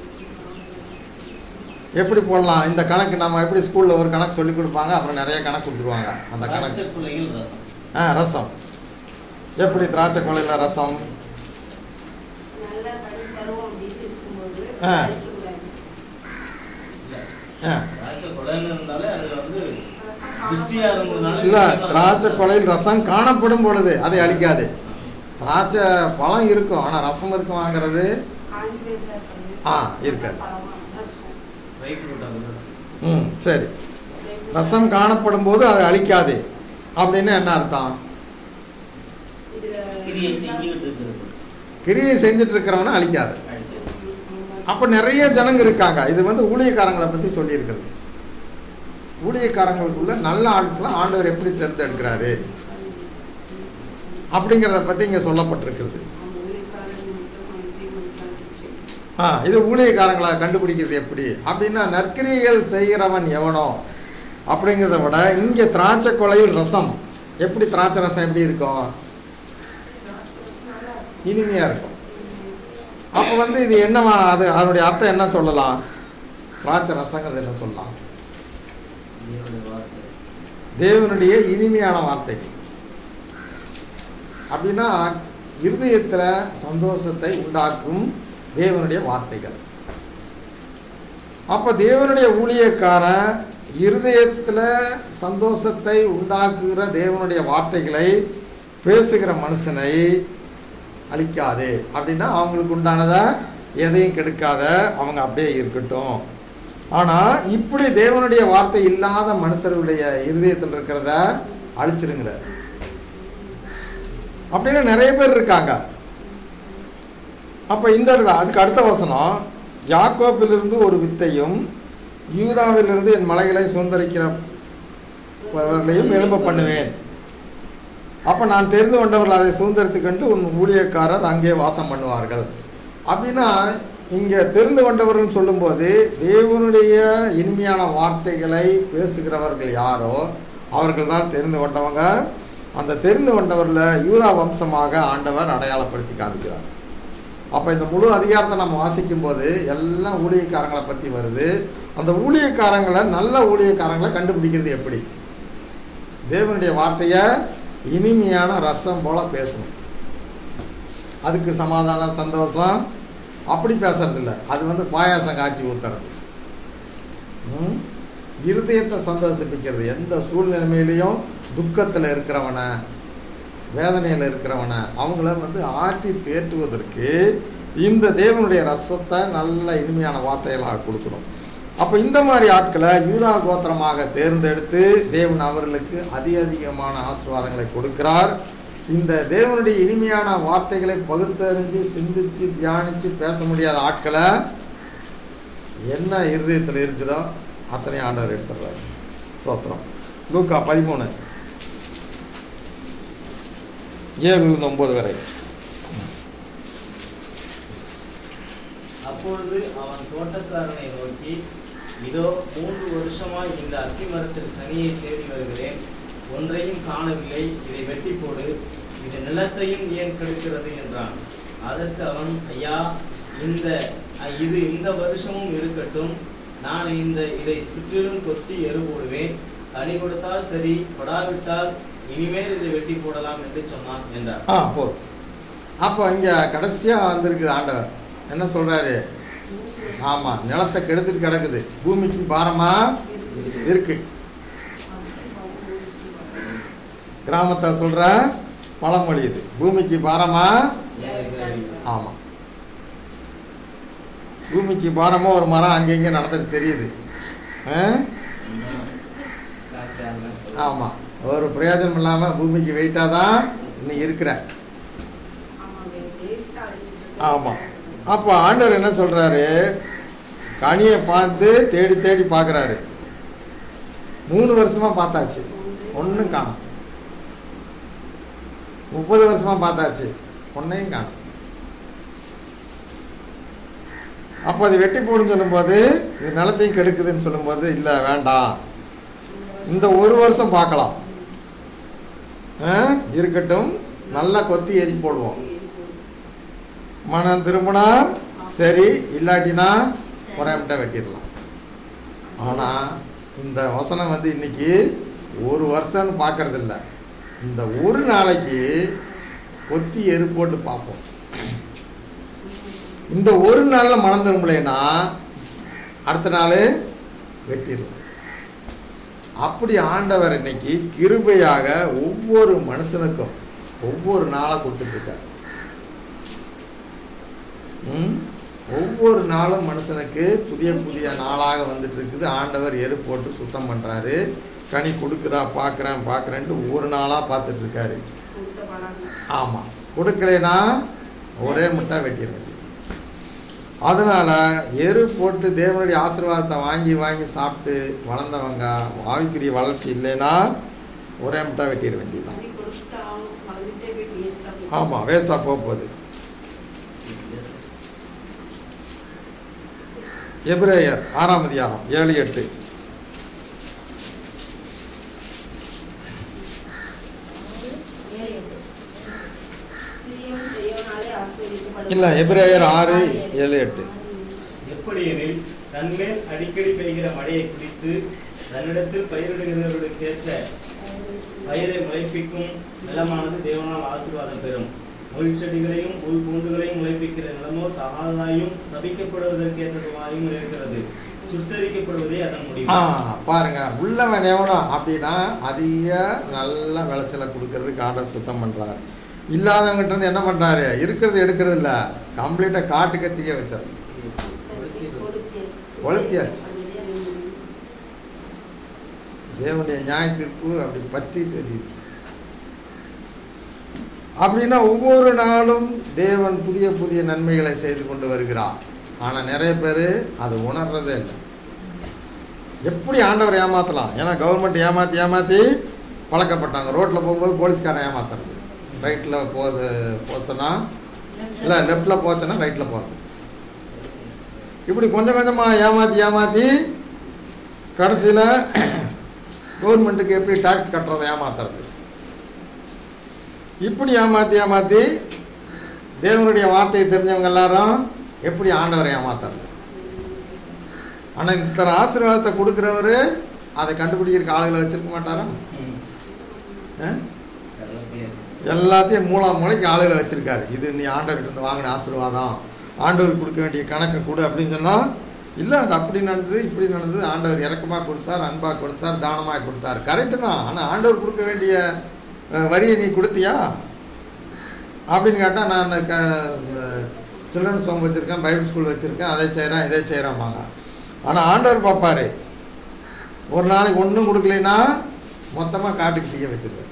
எப்படி போடலாம் இந்த கணக்கு நம்ம எப்படி ஸ்கூலில் ஒரு கணக்கு சொல்லி கொடுப்பாங்க அப்புறம் நிறைய கணக்கு கொடுத்துருவாங்க அந்த கணக்கு திராட்சைக்குலையில் ரசம் ஆ ரசம் எப்படி திராட்சை கொலையில் ரசம் நல்லா கனி தரும் அப்படின்னு இருக்கும்போது ஆ. அழிக்கக்கூடாது. இல்ல ஆ திராட்சை கொலைன்னு இருந்தாலே அதுல வந்து ரசம் புஷ்டியா இருந்ததுனால இல்லை திராட்சை கொலையில் ரசம் காணப்படும் பொழுது அதை அழிக்காது திராட்சை பழம் இருக்கும் ஆனால் ரசம் இருக்குமாங்கிறது காஞ்சி போயிருந்தா இருக்காது. ஆ, இருக்காது. பழமா தான் இருக்கும். ட்ரை ஃப்ரூட் அது ம் சரி ரசம் காணப்படும் போது அதை அழிக்காது அப்படின்னு என்ன அர்த்தம் இதுல கிரியை செஞ்சுக்கிட்டு இருக்கிறது கிரியை செஞ்சுட்டு இருக்கிறவனை அழிக்காது அப்போ நிறைய ஜனங்க இருக்காங்க இது வந்து ஊழியக்காரங்களை பற்றி சொல்லியிருக்கிறது ஊழியக்காரங்களுக்குள்ள நல்ல ஆட்களை ஆண்டவர் எப்படி தேர்ந்தெடுக்கிறாரு அப்படிங்கிறத பற்றி இங்கே சொல்லப்பட்டிருக்கிறது அவங்க ஊழியக்காரர் நிமித்தம் அவனுக்கு மதிக்காதிருச்சு. ஆ இது ஊழியக்காரங்களை கண்டுபிடிக்கிறது எப்படி அப்படின்னா நற்கிரியைகள் செய்கிறவன் எவனோ அப்படிங்கிறத விட இங்கே திராட்சை கொலையில் ரசம் எப்படி திராட்சை ரசம் எப்படி இருக்கும் இனிமையாக இருக்கும் அப்போ வந்து இது என்னவா அது அதனுடைய அர்த்தம் என்ன சொல்லலாம் திராட்சை ரசங்கிறது என்ன சொல்லலாம் தேவனுடைய வார்த்தை தேவனுடைய இனிமையான வார்த்தை அப்படின்னா இருதயத்தில் சந்தோஷத்தை உண்டாக்கும் தேவனுடைய வார்த்தைகள் அப்போ தேவனுடைய ஊழியக்காரன் இருதயத்தில் சந்தோஷத்தை உண்டாக்குகிற தேவனுடைய வார்த்தைகளை பேசுகிற மனுஷனை அழிக்காது அப்படின்னா அவங்களுக்கு உண்டானதை எதையும் கெடுக்காத அவங்க அப்படியே இருக்கட்டும் ஆனால் இப்படி தேவனுடைய வார்த்தை இல்லாத மனுஷர்களுடைய இருதயத்தில் இருக்கிறத அழிச்சிருங்கிறார் அப்படின்னு நிறைய பேர் இருக்காங்க அப்போ இந்த இடத்துல அதுக்கு அடுத்த வசனம் யாக்கோப்பிலிருந்து ஒரு வித்தையும் யூதாவிலிருந்து என் மலைகளை சுதந்திரிக்கிறவர்களையும் எழும்ப பண்ணுவேன் அப்போ நான் தெரிந்து கொண்டவர்கள் அதை சுதந்திரத்துக் கண்டு உன் ஊழியக்காரர் அங்கே வாசம் பண்ணுவார்கள் அப்படின்னா இங்கே தெரிந்து கொண்டவர்கள் சொல்லும்போது தேவனுடைய இனிமையான வார்த்தைகளை பேசுகிறவர்கள் யாரோ அவர்கள் தான் தெரிந்து கொண்டவங்க அந்த தெரிந்து கொண்டவரில் யூதா வம்சமாக ஆண்டவர் அடையாளப்படுத்தி காமிக்கிறார் அப்போ இந்த முழு அதிகாரத்தை நம்ம வாசிக்கும்போது எல்லாம் ஊழியக்காரங்களை பற்றி வருது அந்த ஊழியக்காரங்களை நல்ல ஊழியக்காரங்களை கண்டுபிடிக்கிறது எப்படி தேவனுடைய வார்த்தையை இனிமையான ரசம் போல பேசணும் அதுக்கு சமாதானம் சந்தோஷம் அப்படி பேசுறதில்ல அது வந்து பாயாசம் காய்ச்சி ஊத்துறது ம்? இருதயத்தை சந்தோஷிப்பிக்கிறது எந்த சூழ்நிலைமையிலையும் துக்கத்தில் இருக்கிறவனை வேதனையில் இருக்கிறவனை அவங்கள வந்து ஆற்றி தேற்றுவதற்கு இந்த தேவனுடைய ரசத்தை நல்ல இனிமையான வார்த்தைகளாக கொடுக்கணும் அப்போ இந்த மாதிரி ஆட்களை யூதா கோத்திரமாக தேர்ந்தெடுத்து தேவன் அவர்களுக்கு அதிக அதிகமான ஆசீர்வாதங்களை கொடுக்கிறார் இந்த தேவனுடைய இனிமையான வார்த்தைகளை பகுத்தறிஞ்சு சிந்திச்சு தியானித்து பேச முடியாத ஆட்களை என்ன இருதயத்தில் இருக்குதோ அத்தனை ஆண்டவர் எடுத்துடுறாரு சோத்திரம் லூக்கா பதிமூணு ஏழுலேருந்து ஒம்பது வரை அப்பொழுது அவன் தோட்டக்காரனை நோக்கி இதோ மூன்று வருஷமாய் இந்த அத்தி மரத்தில் கனியை தேடி வருகிறேன் ஒன்றையும் காணவில்லை இதை வெட்டி போடு இது நிலத்தையும் ஏன் கெடுக்கிறது என்றான் அதற்கு அவன் ஐயா இந்த அ- இது இந்த வருஷமும் இருக்கட்டும் நான் இந்த இதை சுற்றிலும் கொத்தி எரு போடுவேன் கனி கொடுத்தால் சரி கொடாவிட்டால் இனிமேல் இதை வெட்டி போடலாம் என்று சொன்னான் என்றார் ஆ போதும் அப்போ இங்கே கடைசியாக வந்திருக்குது ஆண்டவர் என்ன சொல்கிறாரு ஆமாம் நிலத்தை கெடுத்துட்டு கிடக்குது பூமிக்கு பாரமாக இருக்கு கிராமத்தில் சொல்கிற பழமொழி இது பூமிக்கு பாரமாக ஆமாம் பூமிக்கு பாரமாக ஒரு மரம் அங்கே இங்கே நடந்துட்டு தெரியுது ஆ ஆமாம் ஒரு பிரயோஜனம் இல்லாமல் பூமிக்கு வெயிட்டாக தான் நீ இருக்கிற ஆமாம் அப்போ ஆண்டவர் என்ன சொல்கிறாரு கனியை பார்த்து தேடி தேடி பார்க்குறாரு மூணு வருஷமாக பார்த்தாச்சு ஒன்றும் காணும் முப்பது வருஷமாக பார்த்தாச்சு ஒன்றையும் காணும் அப்போ அது வெட்டி போடுன்னு சொல்லும்போது இது நிலத்தையும் கெடுக்குதுன்னு சொல்லும்போது இல்லை வேண்டாம் இந்த ஒரு வருஷம் பார்க்கலாம் ஆ, இருக்கட்டும் நல்லா கொத்தி எரி போடுவோம் மனம் திரும்பினா சரி இல்லாட்டினா குறையமிட்ட வெட்டிடலாம் ஆனால் இந்த வசனம் வந்து இன்னைக்கு ஒரு வருஷம்னு பார்க்கறது இல்ல இந்த ஒரு நாளைக்கு கொத்தி எரு போட்டு பார்ப்போம் இந்த ஒரு நாளில் மனம் திரும்பலைன்னா அடுத்த நாள் வெட்டிடலாம் அப்படி ஆண்டவர் இன்னைக்கு கிருபையாக ஒவ்வொரு மனுஷனுக்கும் ஒவ்வொரு நாளாக கொடுத்துட்ருக்கார் ம்? ஒவ்வொரு நாளும் மனுஷனுக்கு புதிய புதிய நாளாக வந்துட்டு இருக்குது ஆண்டவர் எரு போட்டு சுத்தம் பண்ணுறாரு கனி கொடுக்குதா பார்க்குறேன் பார்க்குறேன்ட்டு ஒவ்வொரு நாளாக பார்த்துட்டு இருக்காரு ஆமாம் கொடுக்கலைன்னா ஒரே முட்டை வெட்டிட வேண்டியது அதனால் எரு போட்டு தேவனுடைய ஆசீர்வாதத்தை வாங்கி வாங்கி சாப்பிட்டு வளர்ந்தவங்க ஆவிக்குரிய வளர்ச்சி இல்லைன்னா ஒரே முட்டை வெட்டிட வேண்டியதுதான் ஆமாம் வேஸ்ட்டாக போக போகுது எபிரேயர் ஆறாம் அதிகாரம் ஏழு எட்டு ஆசீர்வதிக்கப்படும் இல்லை எபிரேயர் ஆறு ஏழு எட்டு எப்படியெனில் தன்மேல் அடிக்கடி பெய்கிற மழையை குறித்து தன்னிடத்தில் பயிரிடுகிறவர்களுக்கேற்ற பயிரை முளைப்பிக்கும் நிலமானது தேவனால் ஆசீர்வாதம் பெறும் முள் செடிகளையும் முள் பூண்டுகளையும் முளைப்பிக்கிற நிலமோ தகாததாயும் சபிக்கப்படுவதற்கேற்றதுமாயும் இருக்கிறது சுட்டரிக்கப்படுவதே அதன் முடிவு ஆ பாருங்க உள்ளவன் எவனோ அப்படின்னா அதிக நல்ல விளைச்சலை கொடுக்கறதுக்கு ஆர்டர் சுத்தம் பண்ணுறாரு இல்லாதவங்கிட்ட இருந்து என்ன பண்ணுறாரு இருக்கிறது எடுக்கிறது இல்லை கம்ப்ளீட்டாக காட்டுக்க தீய வச்சார் கொளுத்தியாச்சு. தேவனுடைய நியாய தீர்ப்பு அப்படி பற்றி தெரியுது அப்படின்னா ஒவ்வொரு நாளும் தேவன் புதிய புதிய நன்மைகளை செய்து கொண்டு வருகிறார் ஆனால் நிறைய பேர் அதை உணர்றதே இல்லை எப்படி ஆண்டவர் ஏமாற்றலாம் ஏன்னா கவர்மெண்ட் ஏமாற்றி ஏமாற்றி பழக்கப்பட்டாங்க ரோட்டில் போகும்போது போலீஸ்காரன் ஏமாத்துறது ரைட்டில் போ போச்சுன்னா இல்லை லெஃப்டில் போச்சுன்னா ரைட்டில் போகிறது இப்படி கொஞ்சம் கொஞ்சமாக ஏமாற்றி ஏமாற்றி கடைசியில் கவர்மெண்ட்டுக்கு எப்படி டாக்ஸ் கட்டுறதை ஏமாத்துறது இப்படி ஏமாற்றி ஏமாற்றி தேவனுடைய வார்த்தையை தெரிஞ்சவங்க எல்லாரும் எப்படி ஆண்டவரை ஏமாத்துறது ஆனால் இத்தனை ஆசீர்வாதத்தை கொடுக்குறவர் அதை கண்டுபிடிக்கிறதுக்கு ஆளுகளை வச்சிருக்க மாட்டாரா ம். ஆ? சில பேர். எல்லாத்தையும் மூலா மூளைக்கு ஆளுகளை வச்சிருக்காரு இது நீ ஆண்டவர்கிட்ட இருந்து வாங்கின ஆசீர்வாதம் ஆண்டவர் கொடுக்க வேண்டிய கணக்கை கொடு அப்படின்னு சொன்னால் இல்லை அது அப்படி நடந்தது இப்படி நடந்தது ஆண்டவர் இறக்கமாக கொடுத்தார் அன்பாக கொடுத்தார் தானமாக கொடுத்தார் கரெக்டு தான் ஆனால் ஆண்டவர் கொடுக்க வேண்டிய அஹ், வரியை நீ கொடுத்தியா அப்படின்னு கேட்டால் நான் க சில்ட்ரன்ஸ் ஹோம் வச்சுருக்கேன் பைபிள் ஸ்கூல் வச்சுருக்கேன் அதை செய்கிறேன் இதை செய்கிறேன்பாங்க ஆனால் ஆண்டவர் பார்ப்பாரு ஒரு நாளைக்கு ஒன்றும் கொடுக்கலைன்னா மொத்தமாக காட்டுக்கு தீய வச்சிருவேன்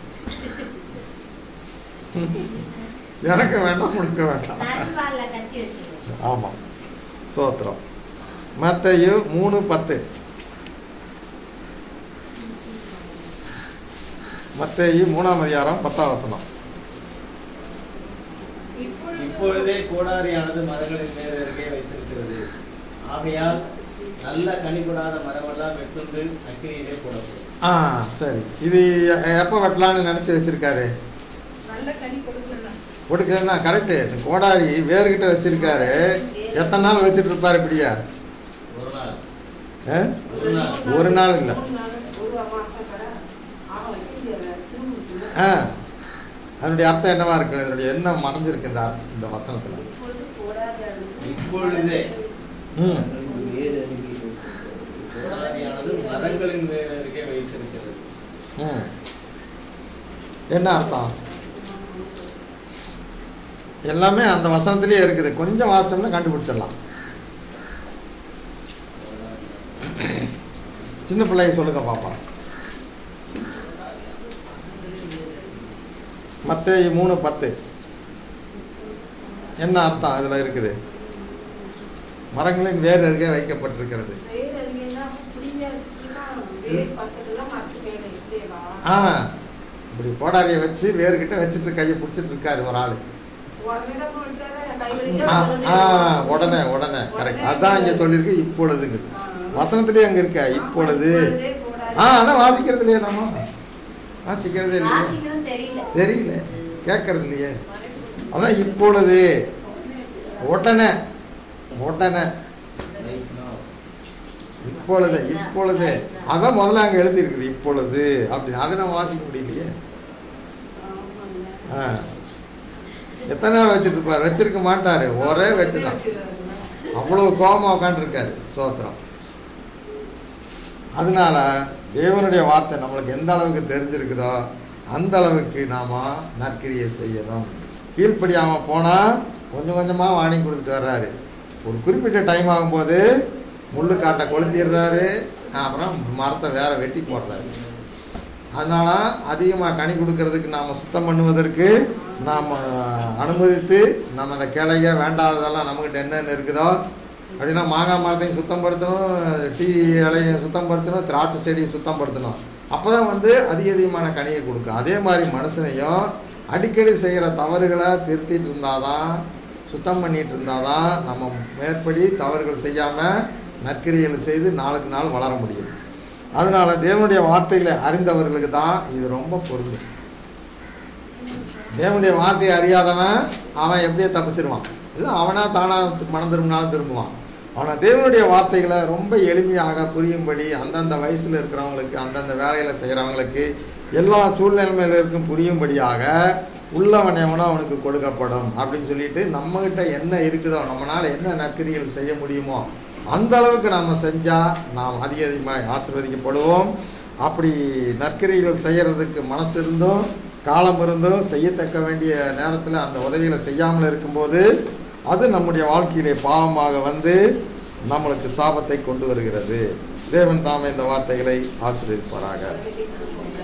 எனக்கு வேண்டாம் கொடுக்க வேண்டாம் நடுவால்ல கட்டி வச்சிருக்கேன் ஆமாம் சோத்திரம் மத்தேயு மூணு பத்து மத்தேயு மூணாம் அதிகாரம் பத்தாம் வசனம் இப்பொழுது இப்பொழுதே கோடாரியானது மரங்களின் மேல் அருகே வைத்திருக்கிறது ஆகையால் நல்ல கனி கொடாத மரமெல்லாம் வெட்டுண்டு அக்கினியிலே போடப்படும் ஆ சரி இது எ- எப்போ வெட்டலான்னு நினச்சி வச்சிருக்காரு நல்ல கனி கொடுக்கலன்னா கொடுக்கலன்னா கரெக்டு இந்த கோடாரி வேர்கிட்ட வச்சிருக்காரு எத்தனை நாள் வச்சுட்டு இருப்பாரு இப்படியா ஒரு நாள் ஆ? ஒரு நாள் ஒரு நாள் இல்லை ஒரு மாசம் கடை அவன் வைக்க முடியாது திரும்ப சொல்ல ஆ அதனுடைய அர்த்தம் என்னவா இருக்கும் இதனுடைய எண்ணம் மறைஞ்சிருக்கு இந்த அர்த்த- இந்த வசனத்தில் இப்பொழுது போராடியாரு இப்பொழுதே ம் வேறு அறிவியல். கோடாரியானது மரங்களின் மேல் அருகே வைத்திருக்கிறது ம் என்ன அர்த்தம் எல்லாமே அந்த வசனத்திலேயே இருக்குது கொஞ்சம் வாசிச்சோம்னா கண்டுபிடிச்சிடலாம் சின்ன பிள்ளைய சொல்லுங்க பாப்பா மத்தேயு மூணு பத்து என்ன அர்த்தம் இதில் இருக்குது மரங்களின் வேர் அருகே வைக்கப்பட்டிருக்கிறது வேறு அறிவியல்னா புடிங்க வச்சுட்டுருக்கான் வேறு பக்கத்துல மரத்து மேல இப்படியேவா ஆ இப்படி கோடாரியை வச்சு வேர்கிட்ட வச்சுட்டு கையை பிடிச்சிட்டு இருக்காரு ஒரு ஆள் உடனே தான் போயிட்டாரு கை ஆ வலிச்சா ஆ உடனே உடனே கரெக்ட் அதான் இங்கே சொல்லியிருக்கு இப்பொழுதுங்குது வசனத்திலேயே அங்கே இருக்க இப்பொழுது ஆ அதான் வாசிக்கிறது இல்லையே நம்ம வாசிக்கிறதே இல்லையே வாசிக்கணும் தெரியல தெரியல கேட்கறது இல்லையே அதான் இப்பொழுது உடனே உடனே Right now. இப்பொழுது இப்பொழுது அதான் முதல்ல அங்கே எழுதியிருக்குது இப்பொழுது அப்படின்னு அதை நம்ம வாசிக்க முடியலையே ஆ எத்தனை நேரம் வச்சுட்டு இருப்பார் வச்சிருக்க மாட்டார் ஒரே வெட்டு தான் அவ்வளோ கோபமாக உட்காந்துருக்காரு சோத்திரம் அதனால தேவனுடைய வார்த்தை நம்மளுக்கு எந்த அளவுக்கு தெரிஞ்சிருக்குதோ அந்த அளவுக்கு நாம் நற்கிரியை செய்யணும் கீழ்ப்படியாமல் போனால் கொஞ்சம் கொஞ்சமாக வார்னிங் கொடுத்துட்டு வர்றாரு ஒரு குறிப்பிட்ட டைம் ஆகும்போது முள்ளு காட்டை கொளுத்திடுறாரு அப்புறம் மரத்தை வேற வெட்டி போடுறாரு அதனால் அதிகமாக கனி கொடுக்கறதுக்கு நாம் சுத்தம் பண்ணுவதற்கு நாம் அனுமதித்து நம்ம அந்த கிளைய வேண்டாததெல்லாம் நம்மக்கிட்ட என்னென்ன இருக்குதோ அப்படின்னா மாங்காய் மரத்தையும் சுத்தம் படுத்தணும் டீ இலையும் சுத்தம் படுத்தணும் திராட்சை செடியை சுத்தம் படுத்தணும் அப்போ தான் வந்து அதிக அதிகமான கனியை கொடுக்கும் அதே மாதிரி மனுஷனையும் அடிக்கடி செய்கிற தவறுகளை திருத்திட்டு இருந்தாதான் சுத்தம் பண்ணிட்டு இருந்தாதான் நம்ம மேற்படி தவறுகள் செய்யாமல் நற்கிரியல் செய்து நாளுக்கு நாள் வளர முடியும் அதனால் தேவனுடைய வார்த்தைகளை அறிந்தவர்களுக்கு தான் இது ரொம்ப பொருந்தும் தேவனுடைய வார்த்தையை அறியாதவன் அவன் எப்படியோ தப்பிச்சிருவான் இல்லை அவனா தானாக மனம் திரும்பினாலும் திரும்புவான் ஆனால் தேவனுடைய வார்த்தைகளை ரொம்ப எளிமையாக புரியும்படி அந்தந்த வயசில் இருக்கிறவங்களுக்கு அந்தந்த வேலைகளை செய்கிறவங்களுக்கு எல்லா சூழ்நிலைமையிலிருக்கும் புரியும்படியாக உள்ளவன் எவனோ அவனுக்கு கொடுக்கப்படும் அப்படின்னு சொல்லிட்டு நம்மகிட்ட என்ன இருக்குதோ நம்மளால் என்ன நற்கிரிகள் செய்ய முடியுமோ அந்த அளவுக்கு நம்ம செஞ்சால் நாம் அதிக அதிகமாக ஆசீர்வதிக்கப்படுவோம் அப்படி நற்கிரிகள் செய்கிறதுக்கு மனசு இருந்தும் காலம் இருந்தும் செய்யத்தக்க வேண்டிய நேரத்தில் அந்த உதவிகளை செய்யாமல் இருக்கும்போது அது நம்முடைய வாழ்க்கையிலே பாவமாக வந்து நம்மளுக்கு சாபத்தை கொண்டு வருகிறது தேவன் தாமே இந்த வார்த்தைகளை ஆசீர்வதிப்பாராக